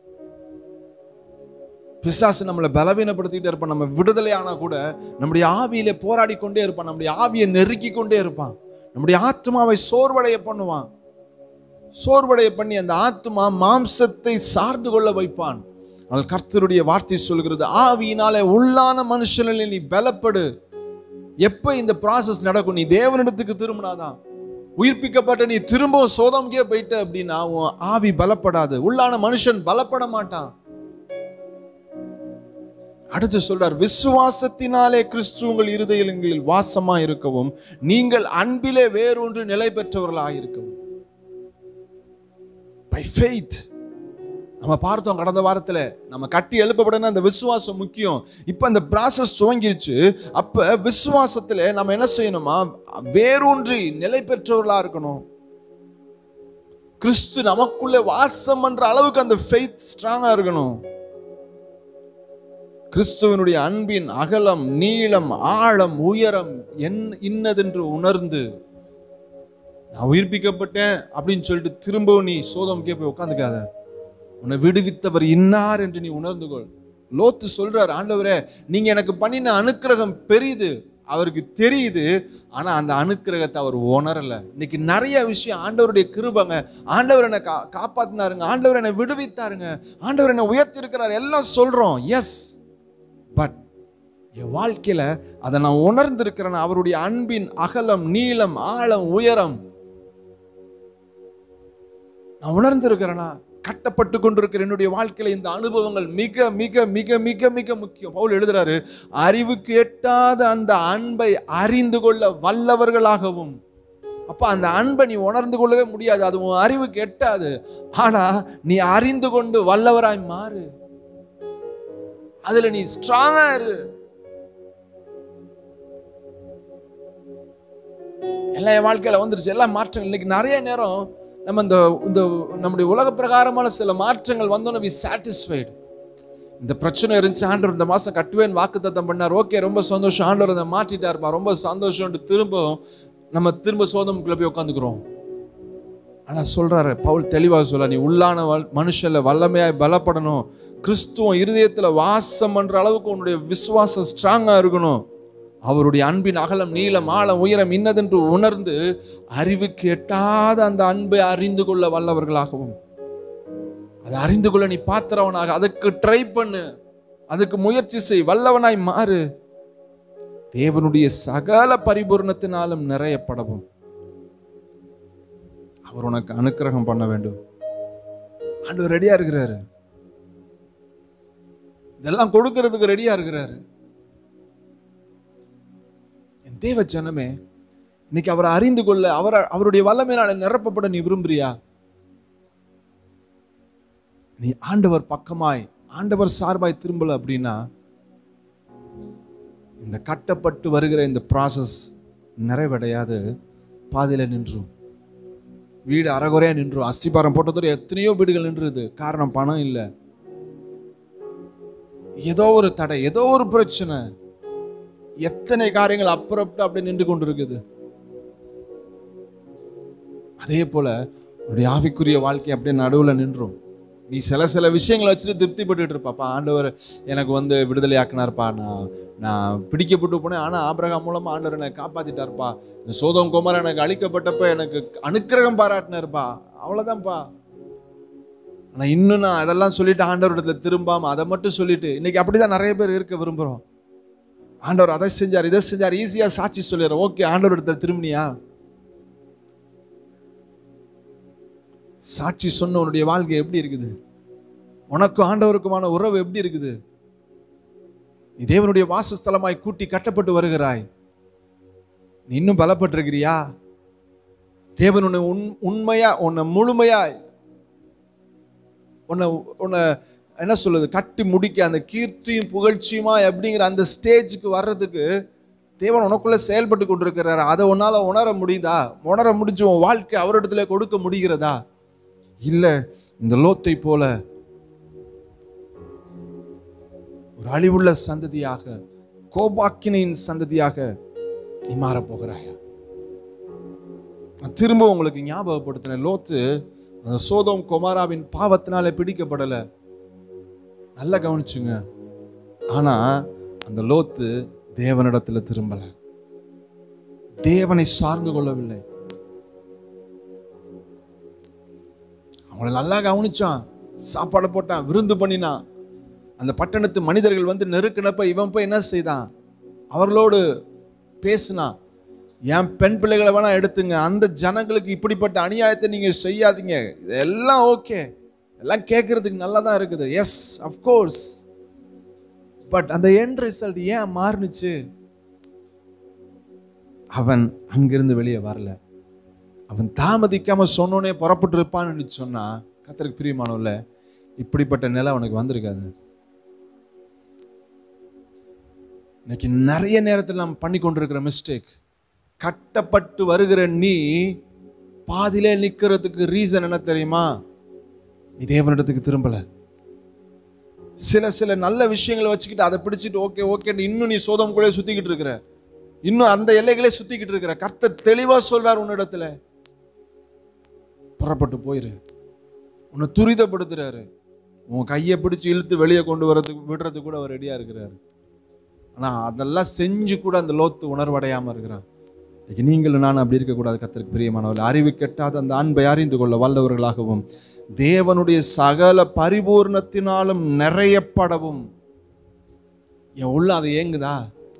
பிசாசு நம்மளை பலவீனப்படுத்திக்கிட்டே இருப்பான் நம்ம விடுதலை ஆனா கூட நம்முடைய ஆவியில போராடி கொண்டே இருப்பான் நம்முடைய ஆவியை நெருக்கி கொண்டே இருப்பான் நம்முடைய ஆத்மாவை சோர்வடைய பண்ணுவான் சோர்வடைய பண்ணி அந்த ஆத்மா மாம்சத்தை சார்ந்து கொள்ள வைப்பான் ஆனால் கர்த்தருடைய வார்த்தை சொல்கிறது ஆவியினாலே உள்ளான மனுஷனில் நீ பலப்படு எப்ப இந்த ப்ராசஸ் நடக்கும் நீ தேவனிடத்துக்கு திரும்பினாதான் உயிர்ப்பிக்கப்பட்ட நீ திரும்பவும் சோதம்கே போயிட்ட அப்படின்னா உன் ஆவி பலப்படாது உள்ளான மனுஷன் பலப்பட மாட்டான் அடுத்து சொல்றார் விசுவாசத்தினாலே கிறிஸ்து உங்கள் இருதயங்களில் வாசமா இருக்கவும் நீங்கள் அன்பிலே வேறொன்று நிலை பெற்றவர்களாக இருக்கவும் பை ஃபெய்த் நம்ம பார்த்தோம் கடந்த வாரத்துல நம்ம கட்டி எழுப்பப்படணும் அந்த விசுவாசம் முக்கியம் இப்ப அந்த ப்ராசஸ் துவங்கிருச்சு அப்ப விசுவாசத்துல நம்ம என்ன செய்யணுமா வேரூன்றி நிலை பெற்றவர்களா இருக்கணும் கிறிஸ்து நமக்குள்ளே வாசம் என்ற அளவுக்கு அந்த ஃபெய்த் ஸ்ட்ராங்கா இருக்கணும் கிறிஸ்துவனுடைய அன்பின் அகலம் நீளம் ஆழம் உயரம் என் இன்னதென்று உணர்ந்து நான் உயிர்ப்பிக்கப்பட்டேன் அப்படின்னு சொல்லிட்டு திரும்பவும் நீ சோதம்கே போய் உட்காந்துக்காத உன்னை விடுவித்தவர் இன்னார் என்று நீ உணர்ந்து கொள் லோத்து சொல்றார் ஆண்டவரே நீங்க எனக்கு பண்ணின அனுக்கிரகம் பெரியுது அவருக்கு தெரியுது ஆனா அந்த அனுக்கிரகத்தை அவர் உணரல இன்னைக்கு நிறைய விஷயம் ஆண்டவருடைய கிருபங்க ஆண்டவர் என்னை கா காப்பாத்தினாருங்க ஆண்டவர் என்னை விடுவித்தாருங்க ஆண்டவர் என்னை உயர்த்தி எல்லாம் சொல்றோம் எஸ் பட் என் வாழ்க்கையில அதை நான் உணர்ந்திருக்கிறேன் அவருடைய அன்பின் அகலம் நீளம் ஆழம் உயரம் நான் உணர்ந்திருக்கிறேனா கட்டப்பட்டு கொண்டிருக்கிற என்னுடைய வாழ்க்கையில இந்த அனுபவங்கள் மிக மிக மிக மிக மிக முக்கியம் பவுல் எழுதுறாரு அறிவுக்கு எட்டாத அந்த அன்பை அறிந்து கொள்ள வல்லவர்களாகவும் அப்ப அந்த அன்பை நீ உணர்ந்து கொள்ளவே முடியாது அது உன் அறிவுக்கு எட்டாது ஆனா நீ அறிந்து கொண்டு வல்லவராய் மாறு அதுல நீ ஸ்ட்ராங்கா இரு எல்லாம் என் வாழ்க்கையில வந்துருச்சு எல்லாம் மாற்றங்கள் இன்னைக்கு நிறைய நேரம் நம்ம இந்த இந்த நம்முடைய உலக பிரகாரமான சில மாற்றங்கள் வந்தோன்னு வி சாட்டிஸ்ஃபைடு இந்த பிரச்சனை இருந்துச்சு ஆண்டவர் இந்த மாசம் கட்டுவேன் வாக்குத்தத்தம் பண்ணார் ஓகே ரொம்ப சந்தோஷம் ஆண்டவர் அதை மாற்றிட்டாருப்பா ரொம்ப சந்தோஷம்னு திரும்ப நம்ம திரும்ப சோதமுக்குள்ள போய் உட்காந்துக்கிறோம் ஆனா சொல்றாரு பவுல் தெளிவா சொல்ல நீ உள்ளான வல்- மனுஷன்ல வல்லமையாய் பலப்படணும் கிறிஸ்துவம் இருதயத்துல வாசம் பண்ற அளவுக்கு உன்னுடைய விசுவாசம் ஸ்ட்ராங்கா இருக்கணும் அவருடைய அன்பின் அகலம் நீளம் ஆழம் உயரம் இன்னதென்று உணர்ந்து அறிவுக்கு எட்டாத அந்த அன்பை அறிந்து கொள்ள வல்லவர்களாகவும் அதை அறிந்து கொள்ள நீ பாத்திரவனாக அதுக்கு ட்ரை பண்ணு அதுக்கு முயற்சி செய் வல்லவனாய் மாறு தேவனுடைய சகல பரிபூர்ணத்தினாலும் நிறையப்படவும் அவர் உனக்கு அனுக்கிரகம் பண்ண வேண்டும் ஆண்டவர் ரெடியா இருக்கிறாரு இதெல்லாம் கொடுக்கறதுக்கு ரெடியா இருக்கிறாரு என் தேவ ஜனமே இன்னைக்கு அவரை அறிந்து கொள்ள அவர் அவருடைய வல்லமையினால நிரப்பப்பட நீ விரும்புறியா நீ ஆண்டவர் பக்கமாய் ஆண்டவர் சார்பாய் திரும்பல அப்படின்னா இந்த கட்டப்பட்டு வருகிற இந்த ப்ராசஸ் நிறைவடையாது பாதையில நின்றும் வீடு அறகுறையா நின்றும் அஸ்திபாரம் போட்டதோட எத்தனையோ வீடுகள் நின்றுது காரணம் பணம் இல்லை ஏதோ ஒரு தடை ஏதோ ஒரு பிரச்சனை எத்தனை காரியங்கள் அப்புறப்பட்டு அப்படியே நின்று கொண்டிருக்குது அதே போல உன்னுடைய ஆவிக்குரிய வாழ்க்கை அப்படியே நடுவுல நின்றும் நீ சில சில விஷயங்களை வச்சுட்டு திருப்திப்பட்டுட்டு இருப்பாப்பா ஆண்டவர் எனக்கு வந்து விடுதலை ஆக்கினார்ப்பா நான் நான் பிடிக்கப்பட்டு போனேன் ஆனா ஆபிரகாம் மூலமா ஆண்டவர் என்னை காப்பாத்திட்டாருப்பா இந்த சோதம் குமார் எனக்கு அழிக்கப்பட்டப்ப எனக்கு அனுக்கிரகம் பாராட்டினார்ப்பா அவ்வளவுதான்ப்பா ஆனா இன்னும் நான் அதெல்லாம் சொல்லிட்டு ஆண்டவரிடத்துல திரும்பாம அதை மட்டும் சொல்லிட்டு இன்னைக்கு அப்படிதான் நிறைய பேர் இருக்க விரும்புறோம் ஆண்டவர் அதை செஞ்சார் இதை செஞ்சார் ஈஸியா சாட்சி சொல்லிடுறோம் ஓகே ஆண்டவர் இடத்துல திரும்பினியா சாட்சி சொன்ன உன்னுடைய வாழ்க்கை எப்படி இருக்குது உனக்கும் ஆண்டவருக்குமான உறவு எப்படி இருக்குது நீ தேவனுடைய வாசஸ்தலமாய் கூட்டி கட்டப்பட்டு வருகிறாய் நீ இன்னும் பலப்பட்டிருக்கிறியா தேவன் உன்னை உண் உண்மையா உன்னை முழுமையாய் உன்னை உன்னை என்ன சொல்லுது கட்டி முடிக்க அந்த கீர்த்தியும் புகழ்ச்சியுமா அப்படிங்கிற அந்த ஸ்டேஜுக்கு வர்றதுக்கு தேவன் உனக்குள்ள செயல்பட்டு கொண்டிருக்கிறார் அதை உன்னால உணர முடியுதா உணர முடிஞ்சு உன் வாழ்க்கை அவரிடத்துல கொடுக்க முடிகிறதா இல்ல இந்த லோத்தை போல ஒரு அழிவுள்ள சந்ததியாக கோபாக்கினின் சந்ததியாக நீ மாறப் போகிறாயா நான் திரும்ப உங்களுக்கு ஞாபகப்படுத்தினேன் லோத்து அந்த சோதோம் குமாராவின் பாவத்தினால பிடிக்கப்படல நல்லா கவனிச்சுங்க ஆனா அந்த லோத்து தேவனிடத்துல திரும்பல தேவனை சார்ந்து கொள்ளவில்லை அவங்கள நல்லா கவனிச்சான் சாப்பாடு போட்டான் விருந்து பண்ணினான் அந்த பட்டணத்து மனிதர்கள் வந்து நெருக்கினப்ப இவன் போய் என்ன செய்தான் அவர்களோடு பேசினான் என் பெண் பிள்ளைகளை வேணா எடுத்துங்க அந்த ஜனங்களுக்கு இப்படிப்பட்ட அநியாயத்தை நீங்க செய்யாதீங்க இதெல்லாம் ஓகே எல்லாம் கேட்கறதுக்கு நல்லா தான் இருக்குது எஸ் அஃப்கோர்ஸ் பட் அந்த எண்ட் ரிசல்ட் ஏன் மாறுனுச்சு அவன் அங்கிருந்து வெளியே வரல அவன் தாமதிக்காம சொன்னோனே புறப்பட்டு இருப்பான்னு சொன்னா கத்தருக்கு பிரியமானவல்ல இப்படிப்பட்ட நிலை அவனுக்கு வந்திருக்காது இன்னைக்கு நிறைய நேரத்தில் நம்ம பண்ணி கொண்டிருக்கிற மிஸ்டேக் கட்டப்பட்டு வருகிற நீ பாதியிலே நிக்கிறதுக்கு ரீசன் என்ன தெரியுமா நீ தேவனிடத்துக்கு திரும்பல சில சில நல்ல விஷயங்களை வச்சுக்கிட்டு அதை பிடிச்சிட்டு ஓகே ஓகே இன்னும் நீ சோதம்குள்ளே சுத்திக்கிட்டு இருக்கிற இன்னும் அந்த எல்லைகளே சுத்திக்கிட்டு இருக்கிற கர்த்தர் தெளிவா சொல்றார் உன்னிடத்துல புறப்பட்டு போயிரு உன்னை துரிதப்படுத்துறாரு உன் கையை பிடிச்சு இழுத்து வெளியே கொண்டு வரதுக்கு விடுறதுக்கு கூட அவர் ரெடியா இருக்கிறாரு ஆனா அதெல்லாம் செஞ்சு கூட அந்த லோத்து உணர்வடையாம இருக்கிறான் இன்னைக்கு நீங்களும் நான் அப்படி இருக்கக்கூடாது கர்த்தருக்கு பிரியமானவர்கள் அறிவு கெட்டாத அந்த அன்பை அறிந்து கொள்ள வல்லவர்களாகவும் தேவனுடைய சகல பரிபூர்ணத்தினாலும் நிறையப்படவும் என் உள்ள அது ஏங்குதா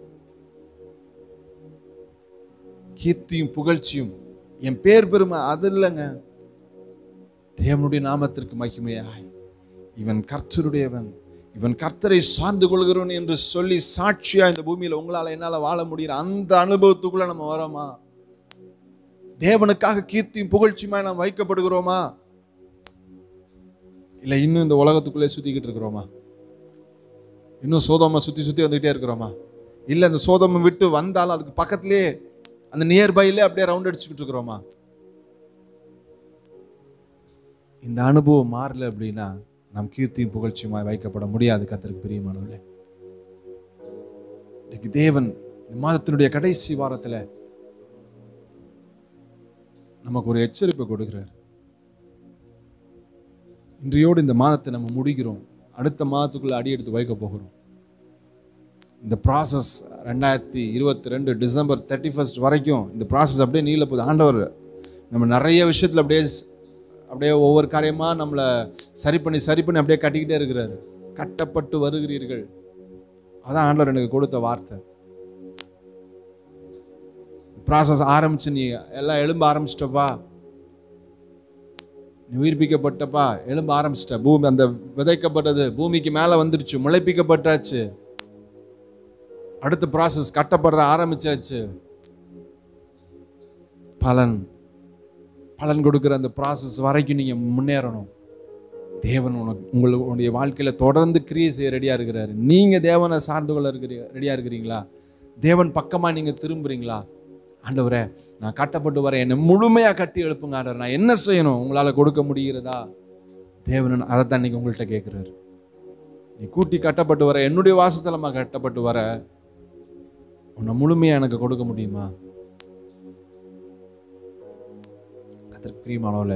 கீர்த்தியும் புகழ்ச்சியும் என் பேர் பெருமை அது இல்லைங்க தேவனுடைய நாமத்திற்கு மகிமையாய் இவன் கர்த்தருடையவன் இவன் கர்த்தரை சார்ந்து கொள்கிறவன் என்று சொல்லி சாட்சியா இந்த பூமியில உங்களால என்னால வாழ முடியுற அந்த அனுபவத்துக்குள்ள நம்ம வரோமா தேவனுக்காக கீர்த்தியும் புகழ்ச்சியுமா நாம் வைக்கப்படுகிறோமா இல்ல இன்னும் இந்த உலகத்துக்குள்ளே சுத்திக்கிட்டு இருக்கிறோமா இன்னும் சோதோமை சுத்தி சுத்தி வந்துகிட்டே இருக்கிறோமா இல்ல இந்த சோதோமை விட்டு வந்தாலும் அதுக்கு பக்கத்திலே அந்த நியர்பைல அப்படியே ரவுண்ட் அடிச்சுக்கிட்டு இருக்கிறோமா இந்த அனுபவம் மாறல அப்படின்னா நம் கீர்த்தியும் புகழ்ச்சியுமாய் வைக்கப்பட முடியாது கத்தருக்கு பிரியமானவர்களே இன்னைக்கு தேவன் இந்த மாதத்தினுடைய கடைசி வாரத்துல நமக்கு ஒரு எச்சரிப்பை கொடுக்கிறார் இன்றையோடு இந்த மாதத்தை நம்ம முடிக்கிறோம் அடுத்த மாதத்துக்குள்ள அடி எடுத்து வைக்க போகிறோம் இந்த ப்ராசஸ் ரெண்டாயிரத்தி இருபத்தி ரெண்டு டிசம்பர் தேர்ட்டி ஃபர்ஸ்ட் வரைக்கும் இந்த ப்ராசஸ் அப்படியே நீள போகுது ஆண்டவர் நம்ம நிறைய விஷயத்தில் அப்படியே ஸ்- அப்படியே ஒவ்வொரு காரியமாக நம்மளை சரி பண்ணி சரி பண்ணி அப்படியே கட்டிக்கிட்டே இருக்கிறாரு கட்டப்பட்டு வருகிறீர்கள் அதான் ஆண்டவர் எனக்கு கொடுத்த வார்த்தை ப்ராசஸ் ஆரம்பிச்சு நீ எல்லாம் எழும்ப ஆரம்பிச்சிட்டப்பா நீ உயிர்ப்பிக்கப்பட்டப்பா எழும்ப ஆரம்பிச்சிட்ட பூமி அந்த விதைக்கப்பட்டது பூமிக்கு மேலே வந்துருச்சு முளைப்பிக்கப்பட்டாச்சு அடுத்த ப்ராசஸ் கட்டப்படுற ஆரம்பிச்சாச்சு பலன் பலன் கொடுக்குற அந்த ப்ராசஸ் வரைக்கும் நீங்க முன்னேறணும் தேவன் உனக்கு உங்களுடைய வாழ்க்கையில தொடர்ந்து கிரியை செய்ய ரெடியா இருக்கிறாரு நீங்க தேவனை சார்ந்து கொள்ள இருக்கிறீங்க ரெடியா இருக்கிறீங்களா தேவன் பக்கமா நீங்க திரும்புறீங்களா ஆண்டவரே நான் கட்டப்பட்டு வரேன் என்னை முழுமையா கட்டி எழுப்புங்க ஆண்டவர் நான் என்ன செய்யணும் உங்களால கொடுக்க முடிகிறதா தேவன் அதை தான் இன்னைக்கு உங்கள்கிட்ட கேட்கிறாரு நீ கூட்டி கட்டப்பட்டு வர என்னுடைய வாசஸ்தலமா கட்டப்பட்டு வர உன்னை முழுமையா எனக்கு கொடுக்க முடியுமா கத்திற்கு பிரியமானவர்களே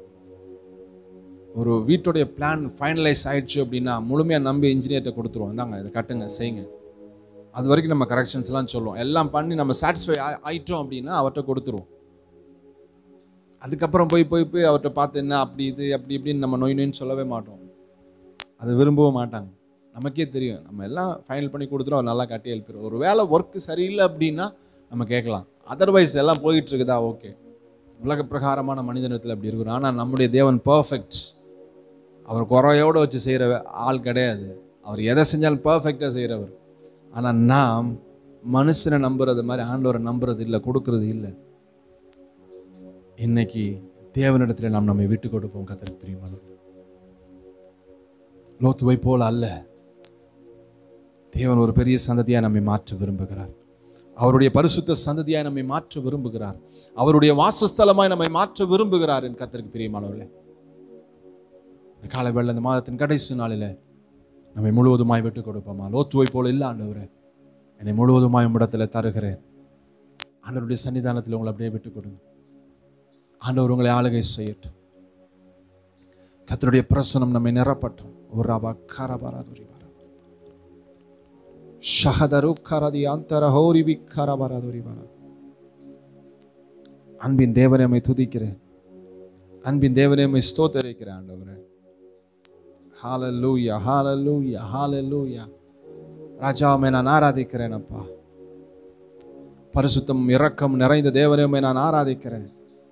ஒரு வீட்டுடைய பிளான் ஃபைனலைஸ் ஆயிடுச்சு அப்படின்னா முழுமையாக நம்பி இன்ஜினியர்கிட்ட கொடுத்துருவோம் இந்தாங்க இதை கட்டுங்க செய்யுங்க அது வரைக்கும் நம்ம கரெக்ஷன்ஸ்லாம் சொல்லுவோம் எல்லாம் பண்ணி நம்ம சாட்டிஸ்ஃபை ஆயிட்டோம் அப்படின்னா அவர்கிட்ட கொடுத்துருவோம் அதுக்கப்புறம் போய் போய் போய் அவர்கிட்ட பார்த்து என்ன அப்படி இது அப்படி இப்படின்னு நம்ம நோய் நோயின்னு சொல்லவே மாட்டோம் அது விரும்பவும் மாட்டாங்க நமக்கே தெரியும் நம்ம எல்லாம் ஃபைனல் பண்ணி கொடுத்துரும் அவர் நல்லா கட்டி எழுப்பிடும் ஒரு வேலை ஒர்க்கு சரியில்லை அப்படின்னா நம்ம கேட்கலாம் அதர்வைஸ் எல்லாம் போயிட்டு இருக்குதா ஓகே உலக பிரகாரமான மனிதனத்தில் அப்படி இருக்கிறோம் ஆனால் நம்முடைய தேவன் பர்ஃபெக்ட் அவர் குறையோடு வச்சு செய்கிற ஆள் கிடையாது அவர் எதை செஞ்சாலும் பர்ஃபெக்டாக செய்கிறவர் ஆனால் நாம் மனுஷனை நம்புறது மாதிரி ஆண்டவரை நம்புறது இல்லை கொடுக்கறது இல்லை இன்னைக்கு தேவனிடத்தில் நாம் நம்மை விட்டு கொடுப்போம் கத்தருக்கு பிரியமான லோத்துவை போல அல்ல தேவன் ஒரு பெரிய சந்ததியாக நம்மை மாற்ற விரும்புகிறார் அவருடைய பரிசுத்த சந்ததியாய் நம்மை மாற்ற விரும்புகிறார் அவருடைய வாசஸ்தலமாய் நம்மை மாற்ற விரும்புகிறார் என் கர்த்தருக்கு பிரியமானவர்களே இந்த காலை வேளை இந்த மாதத்தின் கடைசி நாளில் நம்மை முழுவதுமாய் விட்டு கொடுப்போமா லோத்துவை போல இல்லை ஆண்டவரே என்னை முழுவதுமாய் உம்மிடத்துல தருகிறேன் ஆண்டவருடைய சன்னிதானத்தில் உங்களை அப்படியே விட்டு கொடுங்க ஆண்டவர் உங்களை ஆளுகை செய்யட்டும் கர்த்தருடைய பிரசனம் நம்மை நிரப்பட்டும் ஒரு ராபா காரபாராதுரி ஷஹதரு கரதி அந்தர ஹோரி விக்கர வரதுரி வர அன்பின் தேவனை அம்மை துதிக்கிறேன் அன்பின் தேவனை அம்மை ஸ்தோத்தரிக்கிறேன் ஆண்டவரே ஹalleluya ஹalleluya ஹalleluya ராஜாவை நான் ஆராதிக்கிறேன் அப்பா பரிசுத்தம் இரக்கம் நிறைந்த தேவனையுமே நான் ஆராதிக்கிறேன்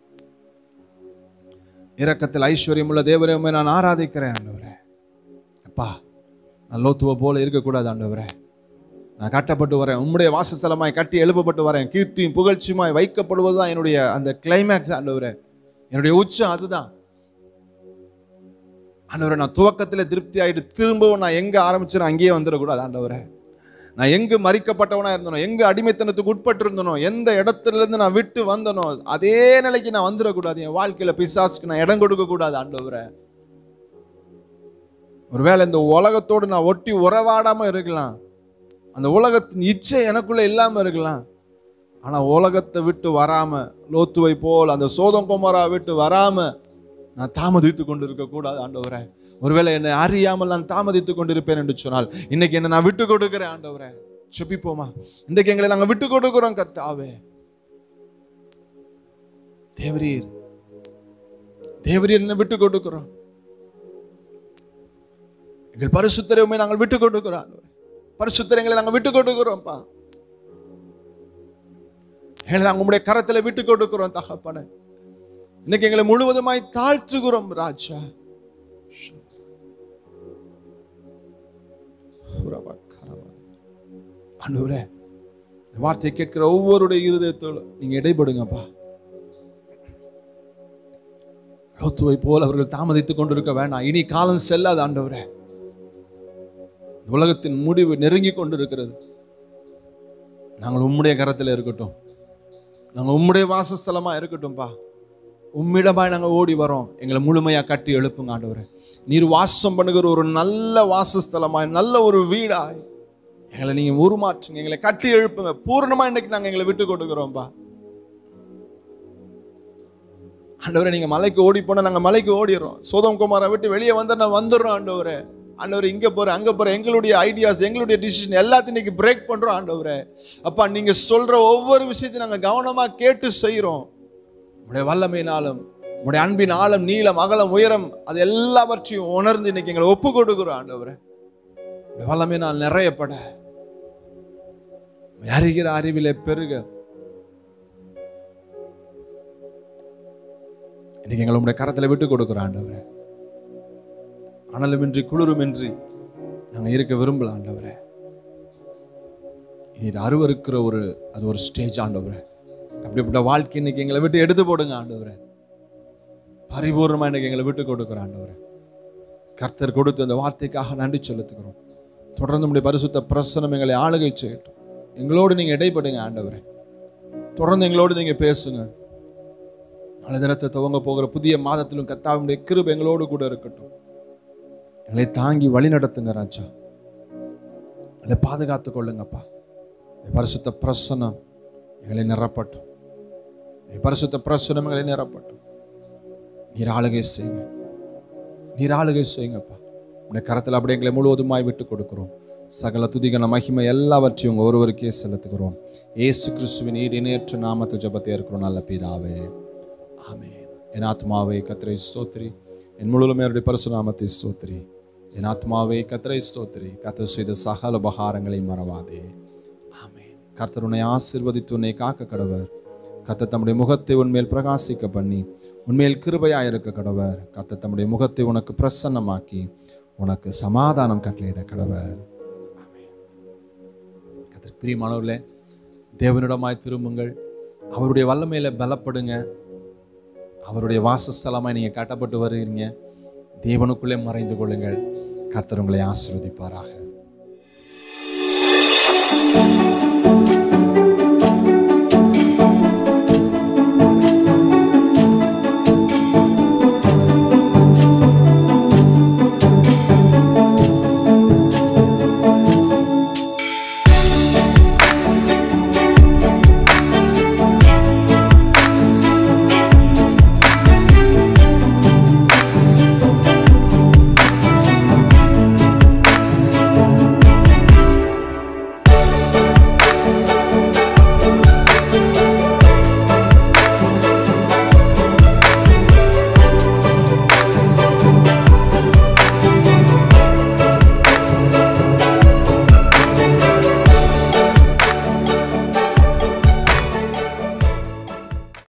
இரக்கத்தில் ஐஸ்வர்யம் உள்ள தேவனையுமே நான் ஆராதிக்கிறேன் ஆண்டவரே அப்பா நான் லோத்துவ போல இருக்கக்கூடாது ஆண்டவரே நான் கட்டப்பட்டு வரேன் உம்முடைய வாசஸ்தலமாய் கட்டி எழுப்பப்பட்டு வரேன் கீர்த்தியும் புகழ்ச்சியுமாய் வைக்கப்படுவதுதான் என்னுடைய அந்த கிளைமேக்ஸ் ஆண்டவரே என்னுடைய உச்சம் அதுதான் ஆண்டவரே நான் துவக்கத்தில் திருப்தி ஆயிட்டு திரும்பவும் நான் எங்க ஆரம்பிச்சேனோ அங்கேயே வந்துடக்கூடாது ஆண்டவரே நான் எங்கு மறிக்கப்பட்டவனா இருந்தனோ எங்க அடிமைத்தனத்துக்கு உட்பட்டு இருந்தனோ எந்த இடத்துல இருந்து நான் விட்டு வந்தனோ அதே நிலைக்கு நான் வந்துடக்கூடாது என் வாழ்க்கையில பிசாசுக்கு நான் இடம் கொடுக்க கூடாது ஆண்டவரே ஒருவேளை இந்த உலகத்தோடு நான் ஒட்டி உறவாடாம இருக்கலாம் அந்த உலகத்தின் இச்சை எனக்குள்ள இல்லாம இருக்கலாம் ஆனா உலகத்தை விட்டு வராம லோத்துவை போல் அந்த சோதம் குமாரா விட்டு வராம நான் தாமதித்து கொண்டு இருக்க கூடாது ஆண்டவரே ஒருவேளை என்னை அறியாமல் நான் தாமதித்து கொண்டிருப்பேன் என்று சொன்னால் இன்னைக்கு என்ன நான் விட்டு கொடுக்கிறேன் ஆண்டவரே செபிப்போமா இன்றைக்கு எங்களை நாங்க விட்டு கொடுக்கிறோம் கர்த்தாவே தேவரீர் தேவரீர் என்ன விட்டு கொடுக்கிறோம் எங்கள் பரிசுத்தரவுமே நாங்கள் விட்டு கொடுக்கிறோம் ஆண்டவரே. பரிசுத்தரங்களை நாங்கள் விட்டு கொடுக்கிறோம்ப்பா எங்களை நாங்கள் உங்களுடைய கரத்துல விட்டு கொடுக்கிறோம் தகப்பன இன்னைக்கு எங்களை முழுவதுமாய் தாழ்த்துகிறோம் ராஜா ஆண்டவரே இந்த வார்த்தையை கேட்கிற ஒவ்வொருடைய இருதயத்தோடு நீங்க இடைப்படுங்கப்பா லோத்துவை போல் அவர்கள் தாமதித்துக் கொண்டிருக்க வேண்டாம் இனி காலம் செல்லாது ஆண்டவரே இந்த உலகத்தின் முடிவு நெருங்கி கொண்டிருக்கிறது நாங்கள் உம்முடைய கரத்தில் இருக்கட்டும் நாங்கள் உம்முடைய வாசஸ்தலமா இருக்கட்டும்பா உம்மிடமாய் நாங்கள் ஓடி வரோம் எங்களை முழுமையா கட்டி எழுப்புங்க ஆண்டவரே நீர் வாசம் பண்ணுகிற ஒரு நல்ல வாசஸ்தலமாய் நல்ல ஒரு வீடாய் எங்களை நீங்க உருமாற்றுங்க எங்களை கட்டி எழுப்புங்க பூர்ணமா இன்னைக்கு நாங்க எங்களை விட்டு கொடுக்குறோம்ப்பா ஆண்டவரே நீங்க மலைக்கு ஓடி போனா நாங்க மலைக்கு ஓடிடுறோம் சோதம் குமாரை விட்டு வெளியே வந்தா நான் வந்துடுறோம் ஆண்டவரே ஆண்டவர் இங்க போற அங்க போற எங்களுடைய ஐடியாஸ் எங்களுடைய டிசிஷன் எல்லாத்தையும் இன்னைக்கு பிரேக் பண்றோம் ஆண்டவரே அப்பா நீங்க சொல்ற ஒவ்வொரு விஷயத்தையும் நாங்க கவனமா கேட்டு செய்றோம் உடைய வல்லமையினாலும் உடைய அன்பின் ஆழம் நீளம் அகலம் உயரம் அது எல்லாவற்றையும் உணர்ந்து இன்னைக்கு எங்களை ஒப்பு கொடுக்குறோம் ஆண்டவரே உடைய வல்லமையினால் நிறையப்பட அறிகிற அறிவிலே பெருக இன்னைக்கு எங்களை உடைய கரத்துல விட்டு கொடுக்குறோம் ஆண்டவரே அனலுமின்றி குளிருமின்றி நாங்க இருக்க விரும்பல ஆண்டவரே இது அருவருக்கிற ஒரு அது ஒரு ஸ்டேஜ் ஆண்டவரே அப்படிப்பட்ட வாழ்க்கை இன்னைக்கு எங்களை விட்டு எடுத்து போடுங்க ஆண்டவரே பரிபூர்ணமா இன்னைக்கு எங்களை விட்டு கொடுக்குற ஆண்டவரே கர்த்தர் கொடுத்த அந்த வார்த்தைக்காக நன்றி செலுத்துகிறோம் தொடர்ந்து நம்முடைய பரிசுத்த பிரசனம் எங்களை ஆளுகை செய்யட்டும் எங்களோடு நீங்க இடைப்படுங்க ஆண்டவரே தொடர்ந்து எங்களோடு நீங்க பேசுங்க நாளை தினத்தை துவங்க போகிற புதிய மாதத்திலும் கத்தாவுடைய கிருபை எங்களோடு கூட இருக்கட்டும் எங்களை தாங்கி வழி நடத்துங்க ராஜா எங்களை பாதுகாத்து கொள்ளுங்கப்பா என் பரிசுத்த பிரசனம் எங்களை நிரப்பட்டும் என் பரிசுத்த பிரசனம் எங்களை நிரப்பட்டும் நீர் ஆளுகை செய்யுங்க நீர் ஆளுகை செய்யுங்கப்பா உடைய கரத்தில் அப்படியே எங்களை முழுவதுமாய் விட்டு கொடுக்கிறோம் சகல துதிகன மகிமை எல்லாவற்றையும் உங்க ஒருவருக்கே செலுத்துகிறோம் ஏசு கிறிஸ்துவின் ஈடு இணையற்ற நாமத்து ஜபத்தை இருக்கிறோம் நல்ல பிதாவே ஆமென் என் ஆத்மாவே கத்திரை ஸ்தோத்திரி என் முழுவதுமே அவருடைய பரிசுநாமத்தை ஸ்தோத்திரி என் ஆத்மாவே கத்திரை ஸ்தோத்திரி கத்தர் செய்த சகல உபகாரங்களை மறவாதே ஆமென் கர்த்தர் உன்னை ஆசீர்வதித்து உன்னை காக்க கடவர் கர்த்தர் தம்முடைய முகத்தை உன்மேல் பிரகாசிக்க பண்ணி உன்மேல் கிருபையாக இருக்க கடவர் கர்த்தர் தம்முடைய முகத்தை உனக்கு பிரசன்னமாக்கி உனக்கு சமாதானம் கட்டளையிட கடவர் ஆமென் கர்த்தர் பிரியமானவர்களே தேவனிடமாய் திரும்புங்கள் அவருடைய வல்லமையில பலப்படுங்க அவருடைய வாசஸ்தலமாய் நீங்க கட்டப்பட்டு வருகிறீங்க தேவனுக்குள்ளே மறைந்து கொள்ளுங்கள் கர்த்தர் உங்களை ஆசீர்வதிப்பாராக